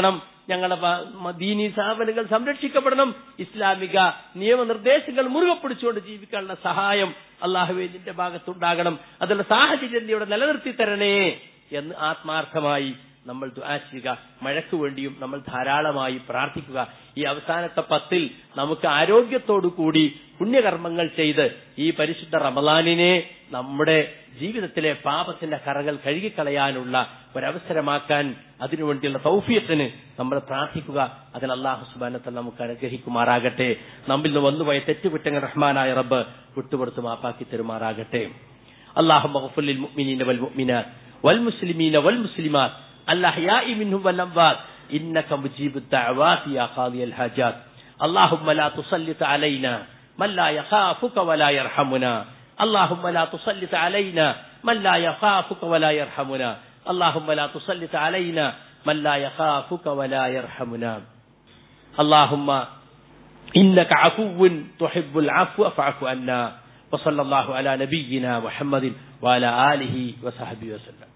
ഞങ്ങളുടെ പ- മ- ദീനീ സ്ഥാപനങ്ങൾ സംരക്ഷിക്കപ്പെടണം ഇസ്ലാമിക നിയമനിർദ്ദേശങ്ങൾ മുറുകെ പിടിച്ചുകൊണ്ട് ജീവിക്കാനുള്ള സഹായം അള്ളാഹുവെ നിന്റെ ഭാഗത്തുണ്ടാകണം അതിനുള്ള സാഹചര്യം നീ ഇവിടെ നിലനിർത്തി തരണേ എന്ന് ആത്മാർത്ഥമായി നമ്മൾ ദുആ ചെയ്യുക മഴയ്ക്ക് വേണ്ടിയും നമ്മൾ ധാരാളമായി പ്രാർത്ഥിക്കുക ഈ അവസാനത്തെ പത്തിൽ നമുക്ക് ആരോഗ്യത്തോടു കൂടി പുണ്യകർമ്മങ്ങൾ ചെയ്ത് ഈ പരിശുദ്ധ റമലാനിനെ നമ്മുടെ ജീവിതത്തിലെ പാപത്തിന്റെ കറകൾ കഴുകിക്കളയാനുള്ള ഒരവസരമാക്കാൻ അതിനുവേണ്ടിയുള്ള തൗഫിയത്തിന് നമ്മൾ പ്രാർത്ഥിക്കുക അതിൽ അള്ളാഹു സുബാനത്തെ നമുക്ക് അനുഗ്രഹിക്കുമാറാകട്ടെ നമ്മിൽ നിന്ന് വന്നുപോയ തെറ്റുകുറ്റങ്ങൾ റഹ്മാനായ റബ്ബ് വിട്ടുപുറത്ത് മാപ്പാക്കി തരുമാറാകട്ടെ اللهم اغفر للمؤمنين والمؤمنات والمسلمين والمسلمات الأحياء منهم والأموات إنك مجيب الدعوات يا قاضي الحاجات اللهم لا تسلط علينا من لا يخافك ولا يرحمنا اللهم لا تسلط علينا من لا يخافك ولا يرحمنا اللهم لا تسلط علينا من لا يخافك ولا يرحمنا اللهم إنك عفو تحب العفو فاعف عنا وصلى الله على نبينا محمد وعلى آله وصحبه وسلم